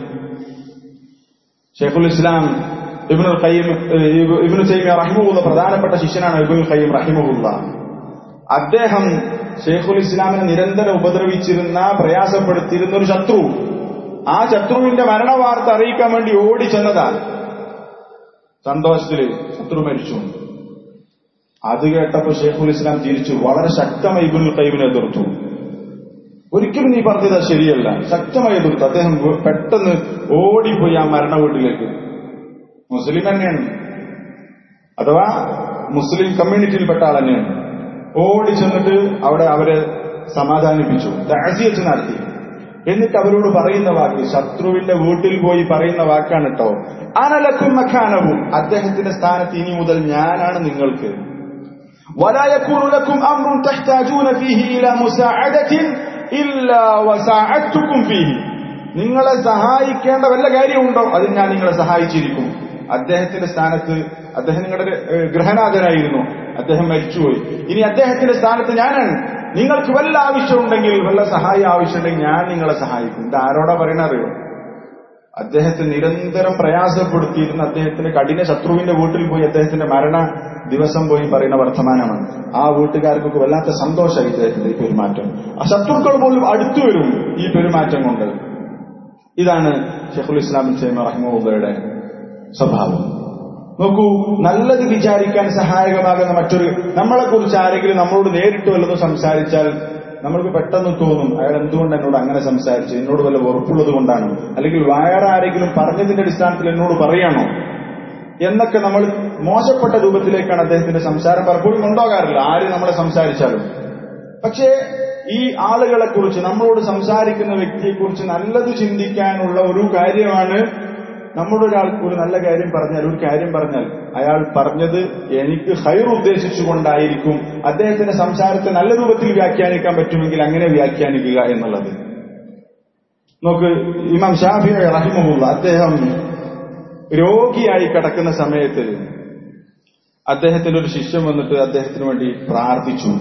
ഷെയ്ഖുൽ ഇസ്ലാം ഇബിനുൽ ഖയ്യം ഇബിനു തൈമിയ റഹിമുള്ള പ്രധാനപ്പെട്ട ശിഷ്യനാണ് ഇബിനുൽ ഖയ്യം റഹിമുള്ള അദ്ദേഹം ഷെയ്ഖുൽ ഇസ്ലാമിനെ നിരന്തരം ഉപദ്രവിച്ചിരുന്ന പ്രയാസപ്പെടുത്തിയിരുന്ന ഒരു ശത്രു ആ ശത്രുവിന്റെ മരണവാർത്ത അറിയിക്കാൻ വേണ്ടി ഓടി ചെന്നതാണ് സന്തോഷത്തില് ശത്രു മരിച്ചു അത് കേട്ടപ്പോ ഷെയ്ഖുൽ ഇസ്ലാം തിരിച്ചു വളരെ ശക്തമായി ഇബിനുൽ ഖയ്യമിനെ എതിർത്തു ഒരിക്കലും നീ പറഞ്ഞത് ശരിയല്ല ശക്തമായി എതിർത്തു അദ്ദേഹം പെട്ടെന്ന് ഓടിപ്പോയി ആ മരണ വീട്ടിലേക്ക് മുസ്ലിം തന്നെയാണ് അഥവാ മുസ്ലിം കമ്മ്യൂണിറ്റിയിൽപ്പെട്ട ആൾ തന്നെയാണ് ഓടി ചെന്നിട്ട് അവിടെ അവരെ സമാധാനിപ്പിച്ചു താഴ്ച നടത്തി എന്നിട്ട് അവരോട് പറയുന്ന വാക്ക് ശത്രുവിന്റെ വീട്ടിൽ പോയി പറയുന്ന വാക്കാണ് കേട്ടോ അനലക്കും മഖാനവും അദ്ദേഹത്തിന്റെ സ്ഥാനത്ത് ഇനി മുതൽ ഞാനാണ് നിങ്ങൾക്ക് ولا يكون لكم أمر تحتاجون فيه إلى مساعدة إلا وساعدتكم فيه നിങ്ങളെ സഹായിക്കേണ്ട വല്ല കാര്യമുണ്ടോ അത് ഞാൻ നിങ്ങളെ സഹായിച്ചിരിക്കും അദ്ദേഹത്തിന്റെ സ്ഥാനത്ത് അദ്ദേഹം നിങ്ങളുടെ ഗ്രഹനാഥനായിരുന്നു അദ്ദേഹം മരിച്ചുപോയി ഇനി അദ്ദേഹത്തിന്റെ സ്ഥാനത്ത് ഞാനാണ് നിങ്ങൾക്ക് വല്ല ആവശ്യമുണ്ടെങ്കിൽ വല്ല സഹായം ആവശ്യമുണ്ടെങ്കിൽ ഞാൻ നിങ്ങളെ സഹായിക്കും ഇത് ആരോടാ പറയണ അറിയോ അദ്ദേഹത്തെ നിരന്തരം പ്രയാസപ്പെടുത്തിയിരുന്ന അദ്ദേഹത്തിന്റെ കഠിന ശത്രുവിന്റെ വീട്ടിൽ പോയി അദ്ദേഹത്തിന്റെ മരണ ദിവസം പോയി പറയുന്ന വർത്തമാനമാണ് ആ വീട്ടുകാർക്കൊക്കെ വല്ലാത്ത സന്തോഷമായി ഇദ്ദേഹത്തിന്റെ ഈ പെരുമാറ്റം ആ ശത്രുക്കൾ പോലും അടുത്തു വരും ഈ പെരുമാറ്റം കൊണ്ട് ഇതാണ് ഷെഖുൽ ഇസ്ലാം സൈമ റഹ്മുള്ളയുടെ സ്വഭാവം നോക്കൂ നല്ലത് വിചാരിക്കാൻ സഹായകമാകുന്ന മറ്റൊരു നമ്മളെ കുറിച്ച് ആരെങ്കിലും നമ്മളോട് നേരിട്ട് വല്ലതും സംസാരിച്ചാൽ നമ്മൾക്ക് പെട്ടെന്ന് തോന്നും അയാൾ എന്തുകൊണ്ട് എന്നോട് അങ്ങനെ സംസാരിച്ചു എന്നോട് വല്ല ഉറപ്പുള്ളത് കൊണ്ടാണ് അല്ലെങ്കിൽ വേറെ ആരെങ്കിലും പറഞ്ഞതിന്റെ അടിസ്ഥാനത്തിൽ എന്നോട് പറയാണോ എന്നൊക്കെ നമ്മൾ മോശപ്പെട്ട രൂപത്തിലേക്കാണ് അദ്ദേഹത്തിന്റെ സംസാരം പലപ്പോഴും കൊണ്ടുപോകാറില്ല ആര് നമ്മളെ സംസാരിച്ചാലും പക്ഷേ ഈ ആളുകളെ കുറിച്ച് നമ്മളോട് സംസാരിക്കുന്ന വ്യക്തിയെക്കുറിച്ച് നല്ലത് ചിന്തിക്കാനുള്ള ഒരു കാര്യമാണ് നമ്മുടെ ഒരാൾ ഒരു നല്ല കാര്യം പറഞ്ഞാൽ ഒരു കാര്യം പറഞ്ഞാൽ അയാൾ പറഞ്ഞത് എനിക്ക് ഹൈർ ഉദ്ദേശിച്ചുകൊണ്ടായിരിക്കും അദ്ദേഹത്തിന്റെ സംസാരത്തെ നല്ല രൂപത്തിൽ വ്യാഖ്യാനിക്കാൻ പറ്റുമെങ്കിൽ അങ്ങനെ വ്യാഖ്യാനിക്കുക എന്നുള്ളത് നോക്ക് ഇമാം ഷാഫി റഹിമുള്ള അദ്ദേഹം രോഗിയായി കിടക്കുന്ന സമയത്ത് അദ്ദേഹത്തിന്റെ ഒരു ശിഷ്യൻ വന്നിട്ട് അദ്ദേഹത്തിന് വേണ്ടി പ്രാർത്ഥിച്ചു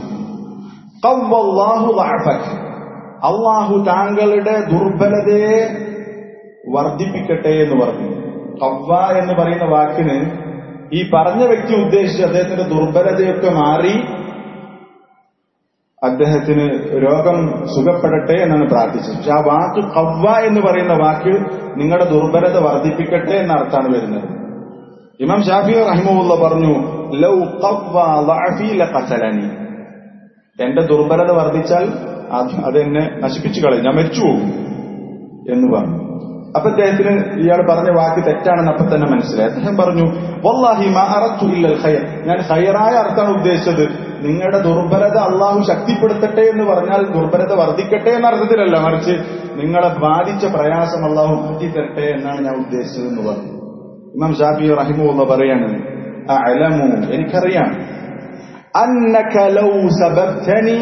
അള്ളാഹു താങ്കളുടെ ദുർബലതയെ വർദ്ധിപ്പിക്കട്ടെ എന്ന് പറഞ്ഞു കവ്വ എന്ന് പറയുന്ന വാക്കിന് ഈ പറഞ്ഞ വ്യക്തി ഉദ്ദേശിച്ച് അദ്ദേഹത്തിന്റെ ദുർബലതയൊക്കെ മാറി അദ്ദേഹത്തിന് രോഗം സുഖപ്പെടട്ടെ എന്നാണ് പ്രാർത്ഥിച്ചത് പക്ഷെ ആ വാക്ക് കവ്വ എന്ന് പറയുന്ന വാക്ക് നിങ്ങളുടെ ദുർബലത വർദ്ധിപ്പിക്കട്ടെ എന്ന അർത്ഥമാണ് വരുന്നത് ഇമാം ഷാഫി റഹിമുള്ള പറഞ്ഞു ലൗ കത്തലനി എന്റെ ദുർബലത വർദ്ധിച്ചാൽ അത് എന്നെ നശിപ്പിച്ചു കളയും ഞാൻ മരിച്ചു പോകും എന്ന് പറഞ്ഞു അപ്പൊ അദ്ദേഹത്തിന് ഇയാൾ പറഞ്ഞ വാക്ക് തെറ്റാണെന്ന് അപ്പൊ തന്നെ മനസ്സിലായി അദ്ദേഹം പറഞ്ഞു വല്ലാഹി ഖയർ ഞാൻ ഹയറായ അർത്ഥമാണ് ഉദ്ദേശിച്ചത് നിങ്ങളുടെ ദുർബലത അള്ളാഹു ശക്തിപ്പെടുത്തട്ടെ എന്ന് പറഞ്ഞാൽ ദുർബലത വർദ്ധിക്കട്ടെ എന്ന അർത്ഥത്തിലല്ല മറിച്ച് നിങ്ങളെ ബാധിച്ച പ്രയാസം അള്ളാഹു മാറ്റി തരട്ടെ എന്നാണ് ഞാൻ ഉദ്ദേശിച്ചത് എന്ന് പറഞ്ഞു ഇമാം ഷാഫി റഹിമുള്ള പറയാണ് അലമു എനിക്കറിയാം അന്നക ലൗ സബബ്തനി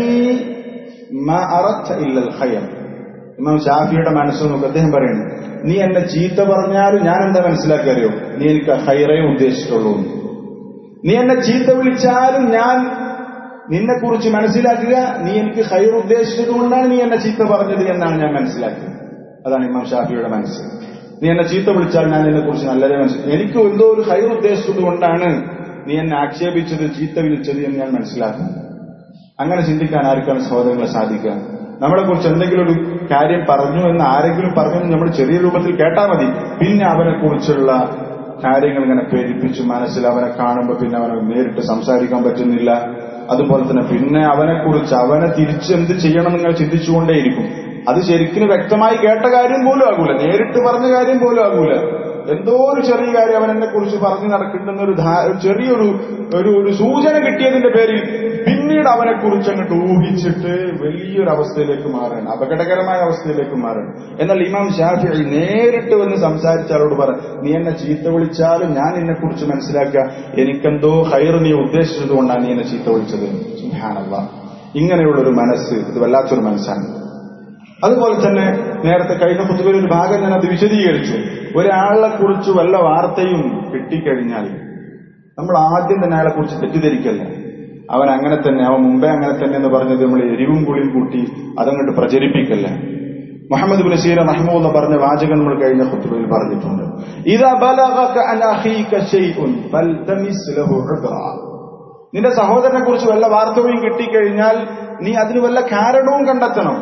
മാ അറദ്ത ഇല്ലൽ ഖൈർ ഇമാം ഷാഫിയുടെ മനസ്സ് നോക്ക് അദ്ദേഹം പറയുന്നു നീ എന്നെ ചീത്ത പറഞ്ഞാലും ഞാൻ എന്താ മനസ്സിലാക്കി അറിയോ നീ എനിക്ക് ഹൈറേ ഉദ്ദേശിച്ചിട്ടുള്ളൂ എന്ന്. നീ എന്നെ ചീത്ത വിളിച്ചാലും ഞാൻ നിന്നെ കുറിച്ച് മനസ്സിലാക്കുക നീ എനിക്ക് ഹൈർ ഉദ്ദേശിച്ചത് കൊണ്ടാണ് നീ എന്നെ ചീത്ത പറഞ്ഞത് എന്നാണ് ഞാൻ മനസ്സിലാക്കിയത് അതാണ് ഇമാം ഷാഫിയുടെ മനസ്സ് നീ എന്നെ ചീത്ത വിളിച്ചാൽ ഞാൻ നിന്നെ കുറിച്ച് നല്ലതേ മനസ്സിലാക്കി എനിക്ക് എന്തോ ഒരു ഹൈർ ഉദ്ദേശിച്ചത് കൊണ്ടാണ് നീ എന്നെ ആക്ഷേപിച്ചത് ചീത്ത വിളിച്ചത് എന്ന് ഞാൻ മനസ്സിലാക്കുന്നു അങ്ങനെ ചിന്തിക്കാൻ ആർക്കാണ് സഹോദരങ്ങളെ സാധിക്കുക നമ്മളെ കുറിച്ച് എന്തെങ്കിലും ഒരു കാര്യം പറഞ്ഞു എന്ന് ആരെങ്കിലും പറഞ്ഞു എന്ന് നമ്മൾ ചെറിയ രൂപത്തിൽ കേട്ടാൽ മതി പിന്നെ അവനെ കുറിച്ചുള്ള കാര്യങ്ങൾ ഇങ്ങനെ പേരിപ്പിച്ച് മനസ്സിൽ അവനെ കാണുമ്പോൾ പിന്നെ അവനെ നേരിട്ട് സംസാരിക്കാൻ പറ്റുന്നില്ല അതുപോലെ തന്നെ പിന്നെ അവനെ കുറിച്ച് അവനെ തിരിച്ച് എന്ത് ചെയ്യണം നിങ്ങൾ ചിന്തിച്ചുകൊണ്ടേയിരിക്കും അത് ശരിക്കും വ്യക്തമായി കേട്ട കാര്യം പോലും ആകൂല നേരിട്ട് പറഞ്ഞ കാര്യം പോലും ആകൂല എന്തോ ഒരു ചെറിയ കാര്യം അവൻ എന്നെ കുറിച്ച് പറഞ്ഞു നടക്കുന്നുണ്ടെന്നൊരു ധാ- ഒരു ചെറിയൊരു ഒരു ഒരു സൂചന കിട്ടിയതിന്റെ പേരിൽ പിന്നീട് അവനെ കുറിച്ച് അങ്ങോട്ട് ഊഹിച്ചിട്ട് വലിയൊരു അവസ്ഥയിലേക്ക് മാറാണ് അപകടകരമായ അവസ്ഥയിലേക്ക് മാറാണ് എന്നാൽ ഇമാം ഷാഫി നേരിട്ട് വന്ന് സംസാരിച്ചാലോട് പറ നീ എന്നെ ചീത്ത വിളിച്ചാലും ഞാൻ നിന്നെ കുറിച്ച് മനസ്സിലാക്കുക എനിക്കെന്തോ ഹൈർ നീ ഉദ്ദേശിച്ചത് കൊണ്ടാണ് നീ എന്നെ ചീത്ത വിളിച്ചത് സുബ്ഹാനല്ലാ ഇങ്ങനെയുള്ളൊരു മനസ്സ് ഇത് വല്ലാത്തൊരു മനസ്സാണ് അതുപോലെ തന്നെ നേരത്തെ കഴിഞ്ഞ കുത്തുകളിൽ ഒരു ഭാഗം ഞാൻ അത് വിശദീകരിച്ചു ഒരാളെ കുറിച്ച് വല്ല വാർത്തയും കിട്ടിക്കഴിഞ്ഞാൽ നമ്മൾ ആദ്യം തന്നെ അയാളെ കുറിച്ച് തെറ്റിദ്ധരിക്കല്ല അവൻ അങ്ങനെ തന്നെ അവൻ മുമ്പേ അങ്ങനെ തന്നെ എന്ന് പറഞ്ഞത് നമ്മൾ എരിവും പുളിയും കൂട്ടി അതങ്ങോട്ട് പ്രചരിപ്പിക്കല്ല മുഹമ്മദ് ബിൻ സീര മഹ്മൂദ് പറഞ്ഞ വാചകം നമ്മൾ കഴിഞ്ഞ കുത്തുകളിൽ പറഞ്ഞിട്ടുണ്ട് ഇതാ ബലഗക അൻ അഖീക ശൈഉൻ ഫൽതമിസ് ലഹു ഉദ്റ നിന്റെ സഹോദരനെ കുറിച്ച് വല്ല വാർത്തയും കിട്ടിക്കഴിഞ്ഞാൽ നീ അതിന് വല്ല കാരണവും കണ്ടെത്തണം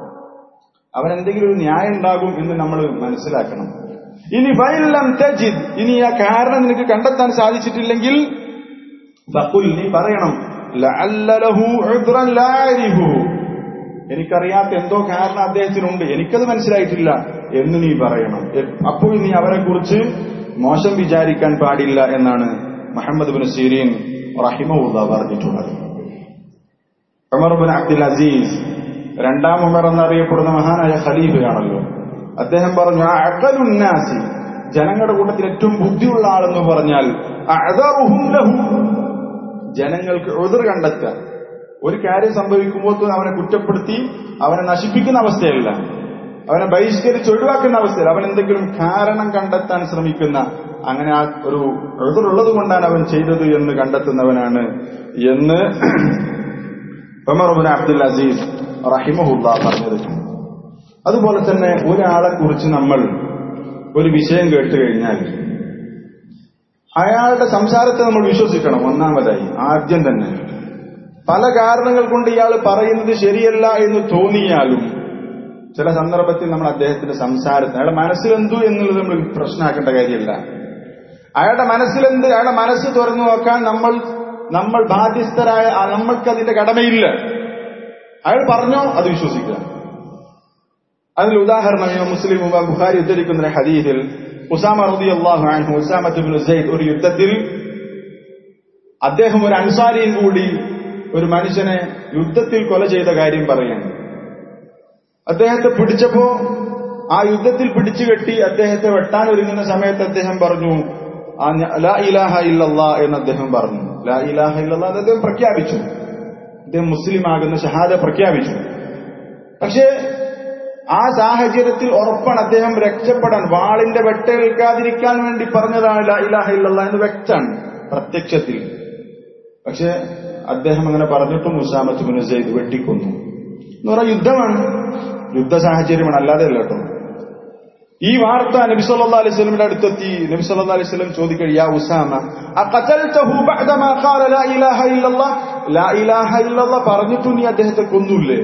അവൻ എന്തെങ്കിലും ഒരു ന്യായം ഉണ്ടാകും എന്ന് നമ്മൾ മനസ്സിലാക്കണം ഇനി ഫൈലം തജിദ് ഇനി ആ കാരണം നിനക്ക് കണ്ടെത്താൻ സാധിച്ചിട്ടില്ലെങ്കിൽ ഫഖുൽ നീ പറയണം ലഅല്ല ലഹു ഉദ്റൻ ലാ അരിഫു. എനിക്കറിയാത്ത എന്തോ കാരണം അദ്ദേഹത്തിനുണ്ട് എനിക്കത് മനസ്സിലായിട്ടില്ല എന്ന് നീ പറയണം എ- അപ്പോൾ നീ അവരെ കുറിച്ച് മോശം വിചാരിക്കാൻ പാടില്ല എന്നാണ് മുഹമ്മദ് ബിൻ സീരീൻ റഹിമുള്ള പറഞ്ഞിട്ടുള്ളത് ഉമർ ബിൻ അബ്ദുൽ അസീസ് രണ്ടാം ഉമർ എന്നറിയപ്പെടുന്ന മഹാനായ ഖലീഫയാണല്ലോ അദ്ദേഹം പറഞ്ഞു "ആ അഖലുന്നാസി ജനങ്ങളുടെ കൂട്ടത്തിൽ ഏറ്റവും ബുദ്ധിയുള്ള ആളെന്ന് പറഞ്ഞാൽ അഅദറുഹും ലഹു." ജനങ്ങൾക്ക് എതിർ കണ്ടെത്തുക ഒരു കാര്യം സംഭവിക്കുമ്പോൾ തന്നെ അവനെ കുറ്റപ്പെടുത്തി അവനെ നശിപ്പിക്കുന്ന അവസ്ഥയല്ല അവനെ ബഹിഷ്കരിച്ച് ഒഴിവാക്കുന്ന അവസ്ഥയിൽ അവൻ എന്തെങ്കിലും കാരണം കണ്ടെത്താൻ ശ്രമിക്കുന്ന അങ്ങനെ ആ ഒരു എതിറുള്ളത് കൊണ്ടാണ് അവൻ ചെയ്തത് എന്ന് കണ്ടെത്തുന്നവനാണ് എന്ന് ഉമർ ബിൻ അബ്ദുൽ അസീസ് റഹിമഹുല്ല പറഞ്ഞത് അതുപോലെ തന്നെ ഒരാളെ കുറിച്ച് നമ്മൾ ഒരു വിഷയം കേട്ട് കഴിഞ്ഞാൽ അയാളുടെ സംസാരത്തെ നമ്മൾ വിശ്വസിക്കണം ഒന്നാമതായി ആദ്യം തന്നെ പല കാരണങ്ങൾ കൊണ്ട് ഇയാൾ പറയുന്നത് ശരിയല്ല എന്ന് തോന്നിയാലും ചില സന്ദർഭത്തിൽ നമ്മൾ അദ്ദേഹത്തിന്റെ സംസാരത്തിന് അയാളുടെ മനസ്സിലെന്തു എന്നുള്ളത് നമ്മൾ പ്രശ്നമാക്കേണ്ട കാര്യമല്ല അയാളുടെ മനസ്സിലെന്ത് അയാളുടെ മനസ്സ് തുറന്നു നോക്കാൻ നമ്മൾ നമ്മൾ ബാധ്യസ്ഥരായ ആ നമ്മൾക്ക് അതിന്റെ കടമയില്ല അയാൾ പറഞ്ഞോ അത് വിശ്വസിക്കുക അതിൽ ഉദാഹരണം ഇമാം മുസ്ലിം ഇമാം ബുഖാരി ഉദ്ധരിക്കുന്ന ഒരു ഹദീസിൽ ഉസാമ റളിയല്ലാഹു അൻഹു ഉസാമത്ത് ഇബ്നു സൈദ് ഒരു യുദ്ധത്തിൽ അദ്ദേഹം ഒരു അൻസാരിയും കൂടി ഒരു മനുഷ്യനെ യുദ്ധത്തിൽ കൊല ചെയ്ത കാര്യം പറയാണ് അദ്ദേഹത്തെ പിടിച്ചപ്പോ ആ യുദ്ധത്തിൽ പിടിച്ചു കെട്ടി അദ്ദേഹത്തെ വെട്ടാൻ ഒരുങ്ങുന്ന സമയത്ത് അദ്ദേഹം പറഞ്ഞു ആ ഞ- ലാ ഇലാഹ ഇല്ലല്ലാ എന്ന് അദ്ദേഹം പറഞ്ഞു ലാ ഇലാഹ ഇല്ലല്ലാ എന്ന് അദ്ദേഹം പ്രഖ്യാപിച്ചു അദ്ദേഹം മുസ്ലിം ആകുന്ന ഷഹാദ പ്രഖ്യാപിച്ചു പക്ഷേ ആ സാഹചര്യത്തിൽ ഉറപ്പാണ് അദ്ദേഹം രക്ഷപ്പെടാൻ വാളിന്റെ വെട്ടേൽക്കാതിരിക്കാൻ വേണ്ടി പറഞ്ഞതാണ് ലാ ഇലാഹ ഇല്ലല്ലാ എന്ന് വ്യക്തമാണ് പ്രത്യക്ഷത്തിൽ പക്ഷെ അദ്ദേഹം അങ്ങനെ പറഞ്ഞിട്ടും മുസാമത്ത് ബിൻ സെയ്ദ് വെട്ടിക്കൊന്നു എന്ന് പറഞ്ഞാൽ യുദ്ധമാണ് യുദ്ധ സാഹചര്യമാണ് അല്ലാതെ അല്ല കേട്ടോ ഈ വാർത്ത നബി സല്ലല്ലാഹു അലൈഹി വസല്ലമയുടെ അടുത്തെത്തി നബി സല്ലല്ലാഹു അലൈഹി വസല്ലം ചോദിക്കുക യാ ഉസാമ അഖതൽതഹു ബഅദമാ ഖാല ലാ ഇലാഹ ഇല്ലല്ലാഹ് ലാ ഇലാഹ ഇല്ലല്ലാഹ് പറഞ്ഞിട്ട് നീ അദ്ദേഹത്തെ കൊന്നില്ലേ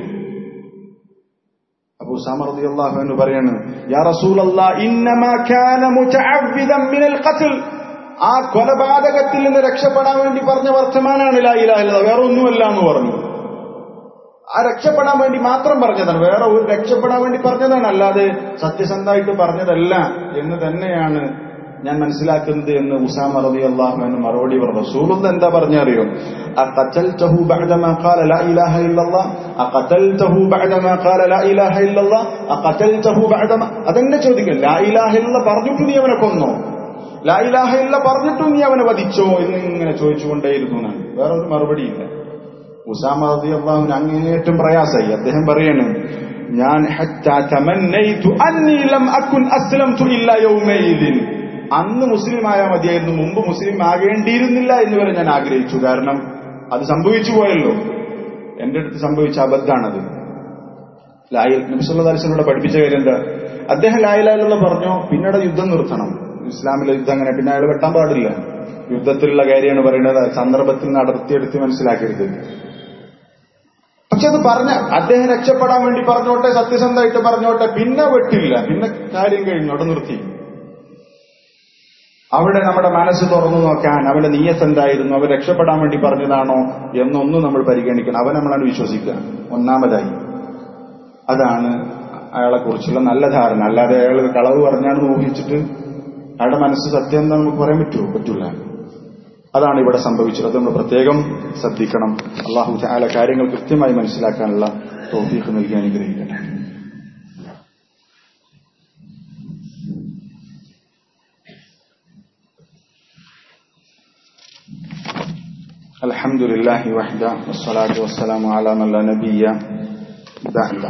അബൂ ഉസാമ റളിയല്ലാഹു അൻഹു പറയാണ് യാ റസൂലല്ലാഹ് ഇന്നമാ കാന മുതഅവ്വിദൻ മിനൽ ഖത്ൽ ആ കൊലപാതകത്തിൽ നിന്ന് രക്ഷപ്പെടാൻ വേണ്ടി പറഞ്ഞ വർത്തമാനാണ് ലാ ഇലാഹ ഇല്ലല്ലാഹ് വേറെ ഒന്നുമല്ല എന്ന് പറഞ്ഞു ആ രക്ഷപ്പെടാൻ വേണ്ടി മാത്രം പറഞ്ഞതാണ് വേറെ ഒരു രക്ഷപ്പെടാൻ വേണ്ടി പറഞ്ഞതാണ് അല്ലാതെ സത്യസന്ധമായിട്ട് പറഞ്ഞതല്ല എന്ന് തന്നെയാണ് ഞാൻ മനസ്സിലാക്കുന്നത് എന്ന് ഉസാമ റബി അള്ളാഹുവിന് മറുപടി പറഞ്ഞു റസൂലുള്ള എന്താ പറഞ്ഞറിയോ أقتلته بعدما قال لا إله إلا الله أقتلته بعدما قال لا إله إلا الله أقتلته بعدما അതെന്നെ ചോദിക്കും ലാ ഇലാഹ ഇല്ല പറഞ്ഞിട്ട് നീ അവനെ കൊന്നോ ലായിലാഹയില്ല പറഞ്ഞിട്ടും നീ അവനെ വധിച്ചോ എന്ന് ഇങ്ങനെ ചോദിച്ചുകൊണ്ടേയിരുന്നു എന്നാണ് വേറെ ഒരു മറുപടിയില്ല ഉസാമ അള്ളാഹുവിന് അങ്ങേറ്റം പ്രയാസായി അദ്ദേഹം പറയണം ഞാൻ അന്ന് മുസ്ലിം ആയാൽ മതിയായിരുന്നു മുമ്പ് മുസ്ലിം ആകേണ്ടിയിരുന്നില്ല എന്ന് വരെ ഞാൻ ആഗ്രഹിച്ചു കാരണം അത് സംഭവിച്ചു പോയല്ലോ എന്റെ അടുത്ത് സംഭവിച്ച അബദ്ധാണത് ലായ നബിസുല്ലാസ്ലൂടെ പഠിപ്പിച്ച കാര്യം എന്താ അദ്ദേഹം ലായിലാലുള്ള പറഞ്ഞു പിന്നീട് യുദ്ധം നിർത്തണം ഇസ്ലാമിലെ യുദ്ധം അങ്ങനെ പിന്നെ അയാൾ വെട്ടാൻ പാടില്ല യുദ്ധത്തിലുള്ള കാര്യമാണ് പറയുന്നത് സന്ദർഭത്തിൽ നടത്തിയെടുത്ത് മനസ്സിലാക്കരുത് പക്ഷെ അത് പറഞ്ഞ അദ്ദേഹം രക്ഷപ്പെടാൻ വേണ്ടി പറഞ്ഞോട്ടെ സത്യസന്ധമായിട്ട് പറഞ്ഞോട്ടെ പിന്നെ വെട്ടില്ല പിന്നെ കാര്യം കഴിഞ്ഞു അവിടെ നിർത്തി അവിടെ നമ്മുടെ മനസ്സ് തുറന്നു നോക്കാൻ അവന്റെ നീയത്ത് എന്തായിരുന്നു അവൻ രക്ഷപ്പെടാൻ വേണ്ടി പറഞ്ഞതാണോ എന്നൊന്നും നമ്മൾ പരിഗണിക്കണം അവൻ നമ്മളാണ് വിശ്വസിക്കുക ഒന്നാമതായി അതാണ് അയാളെ കുറിച്ചുള്ള നല്ല ധാരണ അല്ലാതെ അയാൾ കളവ് പറഞ്ഞാണെന്ന് ഊഹിച്ചിട്ട് അയാളുടെ മനസ്സ് സത്യം എന്താ നമുക്ക് പറയാൻ പറ്റുമോ പറ്റൂല അതാണ് ഇവിടെ സംഭവിച്ചത് അത് നമ്മൾ പ്രത്യേകം ശ്രദ്ധിക്കണം അള്ളാഹു ചാല കാര്യങ്ങൾ കൃത്യമായി മനസ്സിലാക്കാനുള്ള തോഫീഖ് നൽകി അനുഗ്രഹിക്കട്ടെ الحمد لله وحده والصلاة والسلام على من لا نبي بعده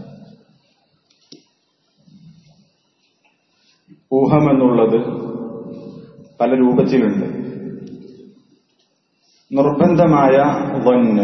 ഊഹമെന്നുള്ളത് പല രൂപത്തിലുണ്ട് നിർബന്ധമായ വന്ന്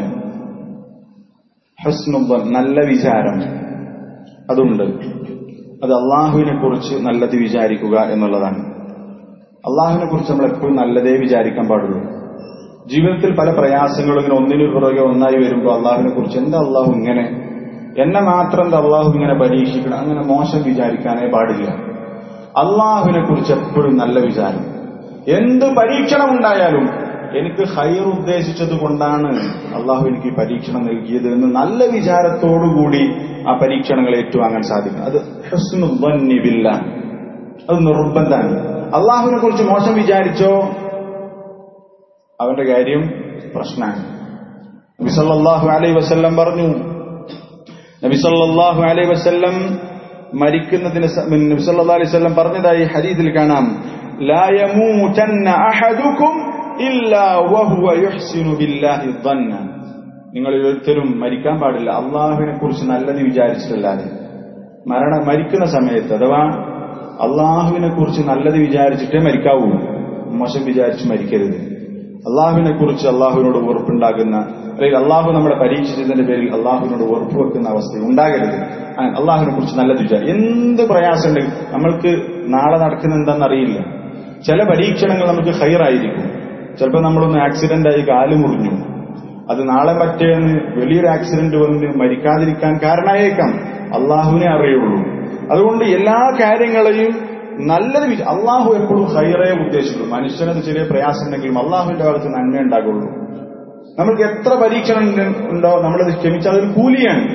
ഹസ്നുബൻ നല്ല വിചാരം അതുണ്ട് അത് അള്ളാഹുവിനെ കുറിച്ച് നല്ലത് വിചാരിക്കുക എന്നുള്ളതാണ് അള്ളാഹുവിനെ കുറിച്ച് നമ്മൾ എപ്പോഴും നല്ലതേ വിചാരിക്കാൻ പാടുള്ളൂ ജീവിതത്തിൽ പല പ്രയാസങ്ങളും ഇങ്ങനെ ഒന്നിനു പുറകെ ഒന്നായി വരുമ്പോൾ അള്ളാഹുവിനെ കുറിച്ച് എന്താ അള്ളാഹു ഇങ്ങനെ എന്നെ മാത്രം എന്താ അള്ളാഹു ഇങ്ങനെ പരീക്ഷിക്കണം അങ്ങനെ മോശം വിചാരിക്കാനേ പാടില്ല അള്ളാഹുവിനെ കുറിച്ച് എപ്പോഴും നല്ല വിചാരം എന്ത് പരീക്ഷണം ഉണ്ടായാലും എനിക്ക് ഹൈർ ഉദ്ദേശിച്ചത് കൊണ്ടാണ് അള്ളാഹു എനിക്ക് ഈ പരീക്ഷണം നൽകിയത് എന്ന് നല്ല വിചാരത്തോടുകൂടി ആ പരീക്ഷണങ്ങൾ ഏറ്റുവാങ്ങാൻ സാധിക്കും അത് ഹസ്നുബന്നിബില്ല അത് നിർബന്ധമാണ് അള്ളാഹുവിനെ കുറിച്ച് മോശം വിചാരിച്ചോ അവന്റെ കാര്യം പ്രശ്നമാണ് നബിസല്ലാഹു അലൈ വസ്ല്ലം പറഞ്ഞു നബിസല്ലാഹു അലൈ വസ്ല്ലം മരിക്കുന്നതിന് നബിസല്ലാ അലൈഹി വസ്ല്ലം പറഞ്ഞതായി ഹദീദിൽ കാണാം لا يموتن أحدكم إلا وهو يحسن بالله الظن നിങ്ങൾ ഒരിക്കലും മരിക്കാൻ പാടില്ല അള്ളാഹുവിനെ കുറിച്ച് നല്ലത് വിചാരിച്ചിട്ടല്ലാതെ മരണ മരിക്കുന്ന സമയത്ത് അഥവാ അള്ളാഹുവിനെ കുറിച്ച് നല്ലത് വിചാരിച്ചിട്ടേ മരിക്കാവൂ മോശം വിചാരിച്ച് മരിക്കരുത് അള്ളാഹുവിനെ കുറിച്ച് അള്ളാഹുവിനോട് വെറുപ്പുണ്ടാകുന്ന അല്ലെങ്കിൽ അള്ളാഹു നമ്മളെ പരീക്ഷിച്ചതിന്റെ പേരിൽ അള്ളാഹുവിനോട് വെറുപ്പ് വെക്കുന്ന അവസ്ഥ ഉണ്ടാകരുത് അള്ളാഹുവിനെ കുറിച്ച് നല്ലത് വിചാരം എന്ത് പ്രയാസം ഉണ്ടെങ്കിൽ നമ്മൾക്ക് നാളെ നടക്കുന്ന എന്താണെന്നറിയില്ല ചില പരീക്ഷണങ്ങൾ നമുക്ക് ഹൈറായിരിക്കും ചിലപ്പോൾ നമ്മളൊന്ന് ആക്സിഡന്റ് ആയി കാല് മുറിഞ്ഞു അത് നാളെ പറ്റേന്ന് വലിയൊരു ആക്സിഡന്റ് വന്ന് മരിക്കാതിരിക്കാൻ കാരണമായേക്കാം അള്ളാഹുവിനെ അറിയുള്ളൂ അതുകൊണ്ട് എല്ലാ കാര്യങ്ങളെയും നല്ലത് അള്ളാഹു എപ്പോഴും ഹൈറേ ഉദ്ദേശിക്കുള്ളൂ മനുഷ്യനത് ചെറിയ പ്രയാസം ഉണ്ടെങ്കിലും അള്ളാഹുവിന്റെ ഭാഗത്ത് നന്മ ഉണ്ടാകുള്ളൂ നമുക്ക് എത്ര പരീക്ഷണം ഉണ്ടോ നമ്മളത് ക്ഷമിച്ചാൽ അതൊരു കൂലിയാണ്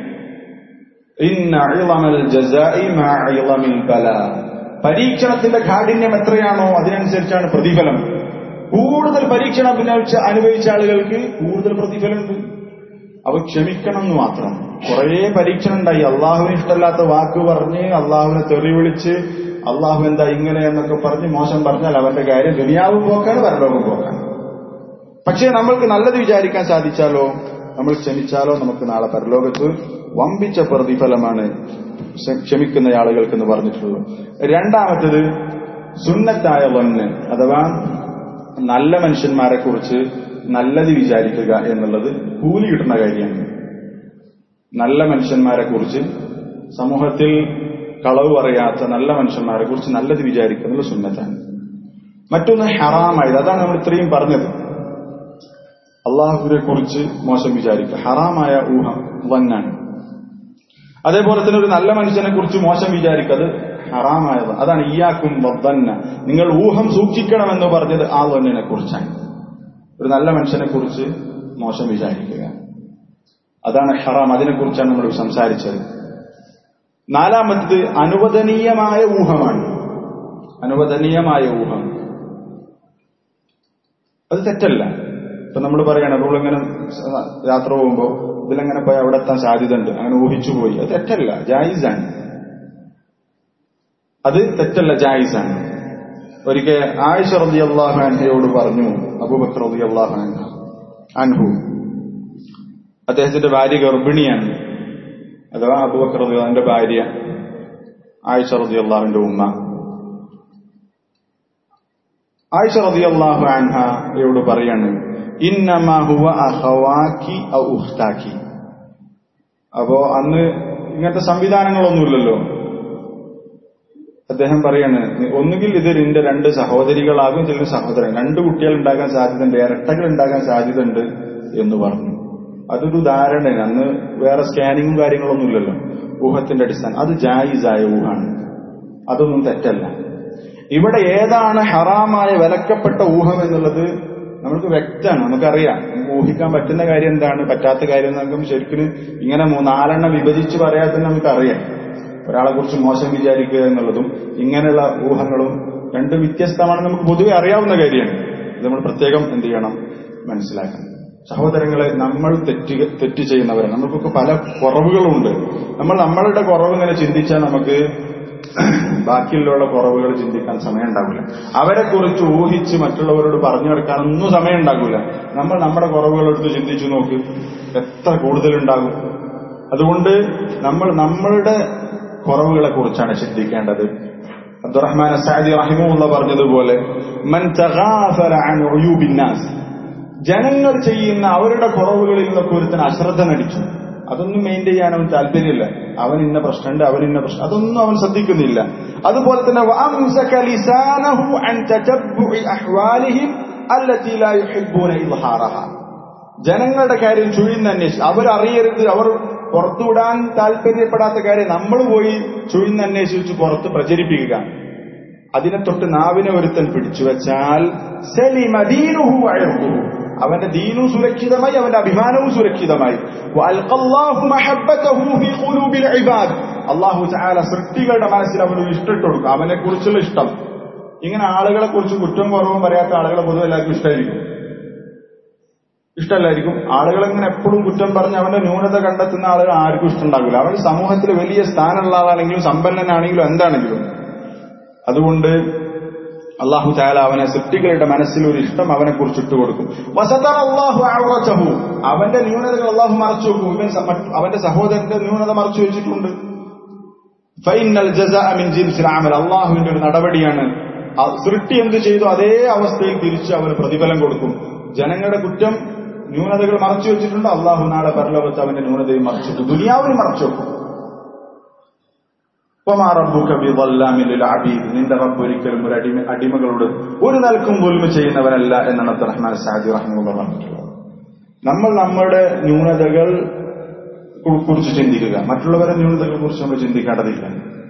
പരീക്ഷണത്തിന്റെ കാഠിന്യം എത്രയാണോ അതിനനുസരിച്ചാണ് പ്രതിഫലം കൂടുതൽ പരീക്ഷണം അനുഭവിച്ച അനുഭവിച്ച ആളുകൾക്ക് കൂടുതൽ പ്രതിഫലമുണ്ട് അവ ക്ഷമിക്കണം എന്ന് മാത്രം കുറേ പരീക്ഷണം ഉണ്ടായി അള്ളാഹുവിന് ഇഷ്ടമല്ലാത്ത വാക്ക് പറഞ്ഞ് അള്ളാഹുവിനെ തെറി വിളിച്ച് അള്ളാഹു എന്താ ഇങ്ങനെ എന്നൊക്കെ പറഞ്ഞ് മോശം പറഞ്ഞാൽ അവന്റെ കാര്യം ദുനിയാവ് പോക്കാണ് പരലോകം പോക്കാണ് പക്ഷേ നമ്മൾക്ക് നല്ലത് വിചാരിക്കാൻ സാധിച്ചാലോ നമ്മൾ ക്ഷമിച്ചാലോ നമുക്ക് നാളെ പരലോകത്ത് വമ്പിച്ച പ്രതിഫലമാണ് ക്ഷമിക്കുന്ന ആളുകൾക്ക് എന്ന് പറഞ്ഞിട്ടുള്ളൂ രണ്ടാമത്തത് സുന്നത്തായ വന്ന് അഥവാ നല്ല മനുഷ്യന്മാരെ കുറിച്ച് നല്ലത് വിചാരിക്കുക എന്നുള്ളത് കൂലി കിട്ടുന്ന കാര്യമാണ് നല്ല മനുഷ്യന്മാരെ കുറിച്ച് സമൂഹത്തിൽ കളവ് പറയാത്ത നല്ല മനുഷ്യന്മാരെ കുറിച്ച് നല്ലത് വിചാരിക്കുന്നത് സുന്നത്താണ് മറ്റൊന്ന് ഹറാമായത് അതാണ് നമ്മൾ ഇത്രയും പറഞ്ഞത് അള്ളാഹുവിനെ കുറിച്ച് മോശം വിചാരിക്കുക ഹറാമായ ഊഹം വന്നാണ് അതേപോലെ തന്നെ ഒരു നല്ല മനുഷ്യനെ കുറിച്ച് മോശം വിചാരിക്കുക അത് ഹറാമായത് അതാണ് ഇയാക്കും വന്ന നിങ്ങൾ ഊഹം സൂക്ഷിക്കണമെന്ന് പറഞ്ഞത് ആ വന്നിനെ കുറിച്ചാണ് ഒരു നല്ല മനുഷ്യനെ കുറിച്ച് മോശം വിചാരിക്കുക അതാണ് ഹറാം അതിനെക്കുറിച്ചാണ് നമ്മൾ സംസാരിച്ചത് നാലാമത്തത് അനുവദനീയമായ ഊഹമാണ് അനുവദനീയമായ ഊഹം അത് തെറ്റല്ല ഇപ്പൊ നമ്മൾ പറയണം നമ്മളിങ്ങനെ യാത്ര പോകുമ്പോൾ ഇതിലെങ്ങനെ പോയി അവിടെ എത്താൻ സാധ്യത ഉണ്ട് അങ്ങനെ ഊഹിച്ചു പോയി അത് തെറ്റല്ല ജായിസാണ് അത് തെറ്റല്ല ജായിസാണ് ഒരിക്കൽ ആയിഷ റബി അള്ളാഹു അൻഹയോട് പറഞ്ഞു അബൂബക്കർ റബി അള്ളാഹു അൻഹ അൻഹു അദ്ദേഹത്തിന്റെ ഭാര്യ ഗർഭിണിയാണ് അഥവാ അബൂബക്കർ റബി അള്ളാഹിന്റെ ഭാര്യ ആയിഷ റബി അള്ളാഹുവിന്റെ ഉമ്മ ആയിഷ റബി അള്ളാഹു അൻഹയോട് പറയാണ് ഇന്നമാ ഹുവ അഹവാക്കി ഔ ഉഖ്താക്കി അപ്പോ അന്ന് ഇങ്ങനത്തെ സംവിധാനങ്ങളൊന്നുമില്ലല്ലോ അദ്ദേഹം പറയാണ് ഒന്നുകിൽ ഇത് നിന്റെ രണ്ട് സഹോദരികളാകും ചില സഹോദരൻ രണ്ട് കുട്ടികൾ ഉണ്ടാകാൻ സാധ്യതയുണ്ട് ഇരട്ടകൾ ഉണ്ടാകാൻ സാധ്യതയുണ്ട് എന്ന് പറഞ്ഞു അതൊരു ധാരണയാണ് അന്ന് വേറെ സ്കാനിങ്ങും കാര്യങ്ങളൊന്നും ഇല്ലല്ലോ ഊഹത്തിന്റെ അടിസ്ഥാനം അത് ജായിസായ ഊഹാണ് അതൊന്നും തെറ്റല്ല ഇവിടെ ഏതാണ് ഹറാമായ വിലക്കപ്പെട്ട ഊഹം എന്നുള്ളത് നമുക്ക് വ്യക്തമാണ് നമുക്കറിയാം നമുക്ക് ഊഹിക്കാൻ പറ്റുന്ന കാര്യം എന്താണ് പറ്റാത്ത കാര്യം നമുക്ക് ശരിക്കും ഇങ്ങനെ നാലെണ്ണം വിഭജിച്ച് പറയാതെ നമുക്കറിയാം ഒരാളെ കുറിച്ച് മോശം വിചാരിക്കുക എന്നുള്ളതും ഇങ്ങനെയുള്ള ഊഹങ്ങളും രണ്ട് വ്യത്യസ്തമാണെന്ന് നമുക്ക് പൊതുവെ അറിയാവുന്ന കാര്യമാണ് ഇത് നമ്മൾ പ്രത്യേകം എന്ത് ചെയ്യണം മനസ്സിലാക്കണം സഹോദരങ്ങളെ നമ്മൾ തെറ്റ് തെറ്റ് ചെയ്യുന്നവരാണ് നമുക്കൊക്കെ പല കുറവുകളുണ്ട് നമ്മൾ നമ്മളുടെ കുറവ് ഇങ്ങനെ ചിന്തിച്ചാൽ നമുക്ക് ബാക്കിയുള്ള കുറവുകൾ ചിന്തിക്കാൻ സമയം ഉണ്ടാകില്ല അവരെ കുറിച്ച് ഊഹിച്ച് മറ്റുള്ളവരോട് പറഞ്ഞു കൊടുക്കാനൊന്നും സമയം ഉണ്ടാകില്ല നമ്മൾ നമ്മുടെ കുറവുകളെടുത്ത് ചിന്തിച്ചു നോക്ക് എത്ര കൂടുതലുണ്ടാകും അതുകൊണ്ട് നമ്മൾ നമ്മളുടെ കുറവുകളെ കുറിച്ചാണ് ചിന്തിക്കേണ്ടത് അബ്ദുറഹ്മാൻ സാദി റഹിമുള്ള പറഞ്ഞതുപോലെ മൻ തഗാഫല അൻ ഉയൂബിന്നാസ് ജനങ്ങൾ ചെയ്യുന്ന അവരുടെ കുറവുകളിൽ നിന്നൊക്കെ ഒരുത്തിന് അശ്രദ്ധ നടിച്ചു അതൊന്നും മെയിൻറ്റെയിൻ ചെയ്യാൻ അവൻ താല്പര്യമില്ല അവൻ ഇന്ന പ്രശ്നമുണ്ട് അവൻ ഇന്ന പ്രശ്നം അതൊന്നും അവൻ ശ്രദ്ധിക്കുന്നില്ല അതുപോലെ തന്നെ വഅംസക ലിസാനഹു അൻ തതബ്ബുഇ അഹ്വാലിഹിം അല്ലതി ലാ യുഹിബ്ബൂന ഇദ്ഹാറഹ ജനങ്ങളുടെ കാര്യം ചുഴിന്നന്വേഷിച്ച് അവരറിയരുത് അവർ പുറത്തുവിടാൻ താല്പര്യപ്പെടാത്ത കാര്യം നമ്മൾ പോയി ചുഴിന്നന്വേഷിച്ച് പുറത്ത് പ്രചരിപ്പിക്കുക അതിനെ തൊട്ട് നാവിനെ ഒരുത്തൻ പിടിച്ചു വെച്ചാൽ സലിമദീനുഹു അഴകുഹു അവന്റെ ദീനും സുരക്ഷിതമായി അവന്റെ അഭിമാനവും സുരക്ഷിതമായി അള്ളാഹു ചാല സൃഷ്ടികളുടെ മനസ്സിൽ അവനൊരു ഇഷ്ടമിട്ട് കൊടുക്കും അവനെ കുറിച്ചുള്ള ഇഷ്ടം ഇങ്ങനെ ആളുകളെ കുറിച്ച് കുറ്റം കുറവും പറയാത്ത ആളുകളെ പൊതുവെ എല്ലാവർക്കും ഇഷ്ടമായിരിക്കും ഇഷ്ടമല്ലായിരിക്കും ആളുകൾ ഇങ്ങനെ എപ്പോഴും കുറ്റം പറഞ്ഞ് അവന്റെ ന്യൂനത കണ്ടെത്തുന്ന ആളുകൾ ആർക്കും ഇഷ്ടമുണ്ടാകില്ല അവൻ സമൂഹത്തിൽ വലിയ സ്ഥാനമുള്ള ആളാണെങ്കിലും സമ്പന്നനാണെങ്കിലും എന്താണെങ്കിലും അതുകൊണ്ട് അള്ളാഹു ചായാല അവനെ സൃഷ്ടികളുടെ മനസ്സിൽ ഒരു ഇഷ്ടം അവനെ കുറിച്ച് ഇട്ടുകൊടുക്കും വസതർ അള്ളാഹു ഔറച്ചഹു അവന്റെ ന്യൂനതകൾ അള്ളാഹു മറച്ചു വെക്കും ഇവൻ അവന്റെ സഹോദരന്റെ ന്യൂനത മറച്ചു വെച്ചിട്ടുണ്ട് ഫൈനൽ മിൻ ജിൻസിൽ അമൽ അള്ളാഹുവിന്റെ ഒരു നടപടിയാണ് സൃഷ്ടി എന്ത് ചെയ്തു അതേ അവസ്ഥയിൽ തിരിച്ച് അവന് പ്രതിഫലം കൊടുക്കും ജനങ്ങളുടെ കുറ്റം ന്യൂനതകൾ മറച്ചു വെച്ചിട്ടുണ്ട് അള്ളാഹു നാളെ പരലോകത്ത് അവന്റെ ന്യൂനതയും മറച്ചിട്ടു ദുനിയാവിന് മറച്ചു വെക്കും നിന്റെ റബ്ബ് ഒരിക്കലും ഒരു അടിമ അടിമകളോട് ഒരു നിലക്കും പോലും ചെയ്യുന്നവനല്ല എന്നാണ് അബ്ദുറഹ്മാൻ സാജി റഹ്മുള്ള പറഞ്ഞിട്ടുള്ളത് നമ്മൾ നമ്മുടെ ന്യൂനതകൾ കുറിച്ച് ചിന്തിക്കുക മറ്റുള്ളവരുടെ ന്യൂനതകളെ കുറിച്ച് നമ്മൾ ചിന്തിക്കേണ്ടതില്ല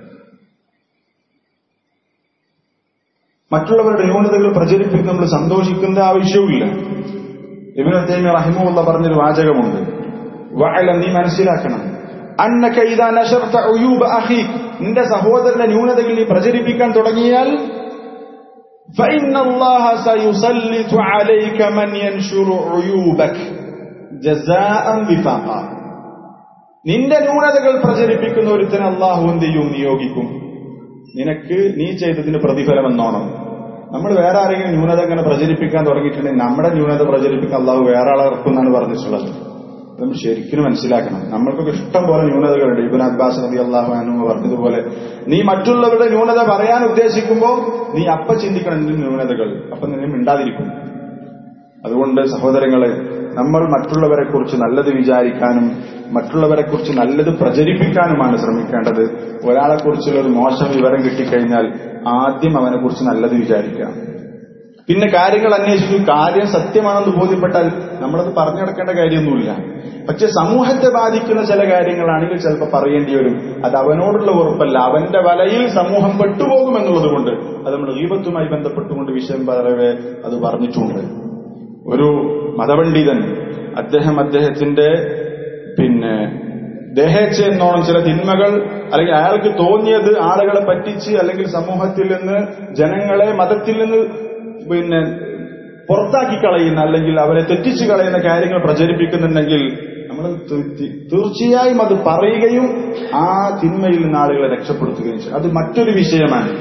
മറ്റുള്ളവരുടെ ന്യൂനതകൾ പ്രചരിപ്പിച്ച് നമ്മൾ സന്തോഷിക്കുന്ന ആവശ്യവുമില്ല ഇബിന് തൈമി റഹിമുള്ള പറഞ്ഞൊരു വാചകമുണ്ട് വഅലം നീ മനസ്സിലാക്കണം അന്നക ഇദാ നശർത ഉയൂബ അഖീക് നിന്റെ സഹോദരന്റെ ന്യൂനതകൾ നീ പ്രചരിപ്പിക്കാൻ തുടങ്ങിയാൽ فإن الله سيسلط عليك من ينشر عيوبك جزاء وفاقا നിന്റെ ന്യൂനതകൾ പ്രചരിപ്പിക്കുന്ന ഒരുത്തന് അള്ളാഹു എന്ത് ചെയ്യും നിയോഗിക്കും നിനക്ക് നീ ചെയ്തതിന് പ്രതിഫലം എന്നോണം നമ്മൾ വേറെ ആരെങ്കിലും ന്യൂനത ഇങ്ങനെ പ്രചരിപ്പിക്കാൻ തുടങ്ങിയിട്ടുണ്ടെങ്കിൽ നമ്മുടെ ന്യൂനത പ്രചരിപ്പിക്കാൻ അള്ളാഹു വേറെ ആളെ ഇറക്കുന്നാണ് പറഞ്ഞിട്ടുള്ളത് നമ്മൾ ശരിക്കും മനസ്സിലാക്കണം നമ്മൾക്കൊക്കെ ഇഷ്ടം പോലെ ന്യൂനതകളുണ്ട് ഇബൻ അബ്ബാസ് നബി അള്ളാഹു അനു പറഞ്ഞതുപോലെ നീ മറ്റുള്ളവരുടെ ന്യൂനത പറയാൻ ഉദ്ദേശിക്കുമ്പോൾ നീ അപ്പ ചിന്തിക്കണം നിന്റെ ന്യൂനതകൾ അപ്പൊ നിന്നെ മിണ്ടാതിരിക്കും അതുകൊണ്ട് സഹോദരങ്ങളെ നമ്മൾ മറ്റുള്ളവരെ കുറിച്ച് നല്ലത് വിചാരിക്കാനും മറ്റുള്ളവരെ കുറിച്ച് നല്ലത് പ്രചരിപ്പിക്കാനുമാണ് ശ്രമിക്കേണ്ടത് ഒരാളെ കുറിച്ചുള്ള ഒരു മോശം വിവരം കിട്ടിക്കഴിഞ്ഞാൽ ആദ്യം അവനെ കുറിച്ച് നല്ലത് വിചാരിക്കാം പിന്നെ കാര്യങ്ങൾ അന്വേഷിച്ചു കാര്യം സത്യമാണെന്ന് ബോധ്യപ്പെട്ടാൽ നമ്മളത് പറഞ്ഞു നടക്കേണ്ട കാര്യമൊന്നുമില്ല പക്ഷെ സമൂഹത്തെ ബാധിക്കുന്ന ചില കാര്യങ്ങളാണെങ്കിൽ ചിലപ്പോൾ പറയേണ്ടി വരും അത് അവനോടുള്ള ഉറപ്പല്ല അവന്റെ വലയിൽ സമൂഹം പെട്ടുപോകുമെന്നുള്ളത് കൊണ്ട് അത് നമ്മൾ ഈപത്തുമായി ബന്ധപ്പെട്ടുകൊണ്ട് വിഷയം പറയവേ അത് പറഞ്ഞിട്ടുണ്ട് ഒരു മതപണ്ഡിതൻ അദ്ദേഹം അദ്ദേഹത്തിന്റെ പിന്നെ ദേഹേച്ഛ എന്നോണം ചില തിന്മകൾ അല്ലെങ്കിൽ അയാൾക്ക് തോന്നിയത് ആളുകളെ പറ്റിച്ച് അല്ലെങ്കിൽ സമൂഹത്തിൽ നിന്ന് ജനങ്ങളെ മതത്തിൽ നിന്ന് പിന്നെ പുറത്താക്കി കളയുന്ന അല്ലെങ്കിൽ അവരെ തെറ്റിച്ചു കളയുന്ന കാര്യങ്ങൾ പ്രചരിപ്പിക്കുന്നുണ്ടെങ്കിൽ നമ്മൾ തീർച്ചയായും അത് പറയുകയും ആ തിന്മയിൽ നിന്ന് ആളുകളെ രക്ഷപ്പെടുത്തുകയും ചെയ്യും അത് മറ്റൊരു വിഷയമാണ്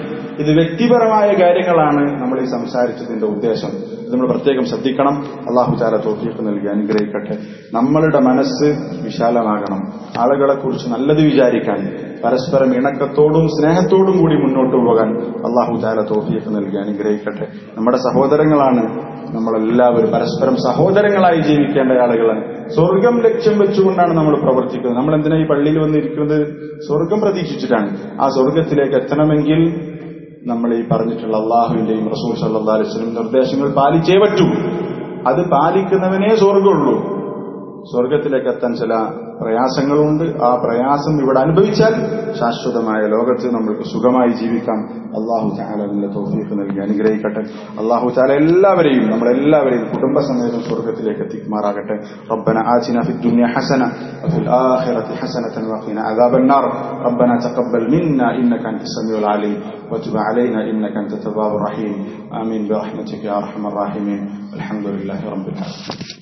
ഇത് വ്യക്തിപരമായ കാര്യങ്ങളാണ് നമ്മൾ ഈ സംസാരിച്ചതിന്റെ ഉദ്ദേശം ഇത് നമ്മൾ പ്രത്യേകം ശ്രദ്ധിക്കണം അള്ളാഹു താല തോഫീക്ക് നൽകി അനുഗ്രഹിക്കട്ടെ നമ്മളുടെ മനസ്സ് വിശാലമാകണം ആളുകളെ കുറിച്ച് നല്ലത് വിചാരിക്കാൻ പരസ്പരം ഇണക്കത്തോടും സ്നേഹത്തോടും കൂടി മുന്നോട്ട് പോകാൻ അള്ളാഹു താല തോഫീക്ക് നൽകി അനുഗ്രഹിക്കട്ടെ നമ്മുടെ സഹോദരങ്ങളാണ് നമ്മളെല്ലാവരും പരസ്പരം സഹോദരങ്ങളായി ജീവിക്കേണ്ട ആളുകളാണ് സ്വർഗം ലക്ഷ്യം വെച്ചുകൊണ്ടാണ് നമ്മൾ പ്രവർത്തിക്കുന്നത് നമ്മൾ എന്തിനാ ഈ പള്ളിയിൽ വന്നിരിക്കുന്നത് സ്വർഗം പ്രതീക്ഷിച്ചിട്ടാണ് ആ സ്വർഗത്തിലേക്ക് എത്തണമെങ്കിൽ നമ്മൾ ഈ പറഞ്ഞിട്ടുള്ള അള്ളാഹുവിന്റെയും റസൂൽ സല്ലാ അലിസ്ലം നിർദ്ദേശങ്ങൾ പാലിച്ചേ പറ്റൂ അത് പാലിക്കുന്നവനേ സ്വർഗമുള്ളൂ സ്വർഗത്തിലേക്ക് എത്താൻ ചില പ്രയാസങ്ങളുണ്ട് ആ പ്രയാസം ഇവിടെ അനുഭവിച്ചാൽ ശാശ്വതമായ ലോകത്ത് നമ്മൾക്ക് സുഖമായി ജീവിക്കാം അള്ളാഹു ചാലന്റെ തോഫീഫ് നൽകി അനുഗ്രഹിക്കട്ടെ അള്ളാഹു ചാല എല്ലാവരെയും നമ്മളെല്ലാവരെയും കുടുംബസമേതം സ്വർഗത്തിലേക്ക് എത്തിക്കുമാറാകട്ടെ ربنا آتنا في الدنيا حسنة وفي الآخرة حسنة وقنا عذاب النار ربنا تقبل منا إنك أنت السميع العليم وتب علينا إنك أنت التواب الرحيم آمين برحمتك يا أرحم الراحمين الحمد لله رب العالمين